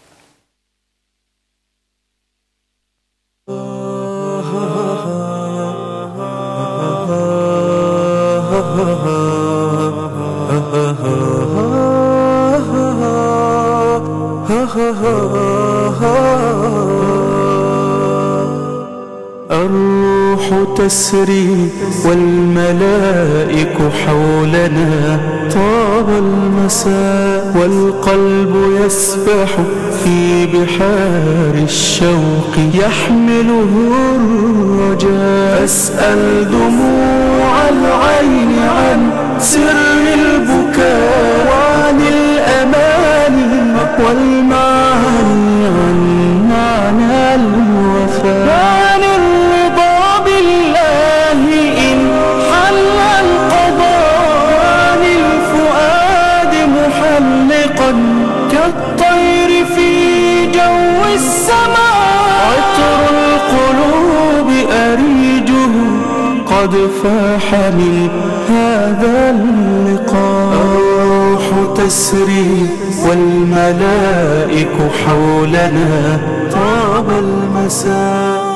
الروح تسري والملائك حولنا طاب المساء والقلب يسبح في بحار الشوق يحمله الرجاء أسأل دموع العين عن سر البكاء وعن الأماني والمعاني عن معنى الوفاء عن الرضا بالله إن حل القضاء عن الفؤاد محلقا كالطير في جو السماء عطر القلوب أريجه قد فاح من هذا اللقاء الروح تسري والملائك حولنا طاب المساء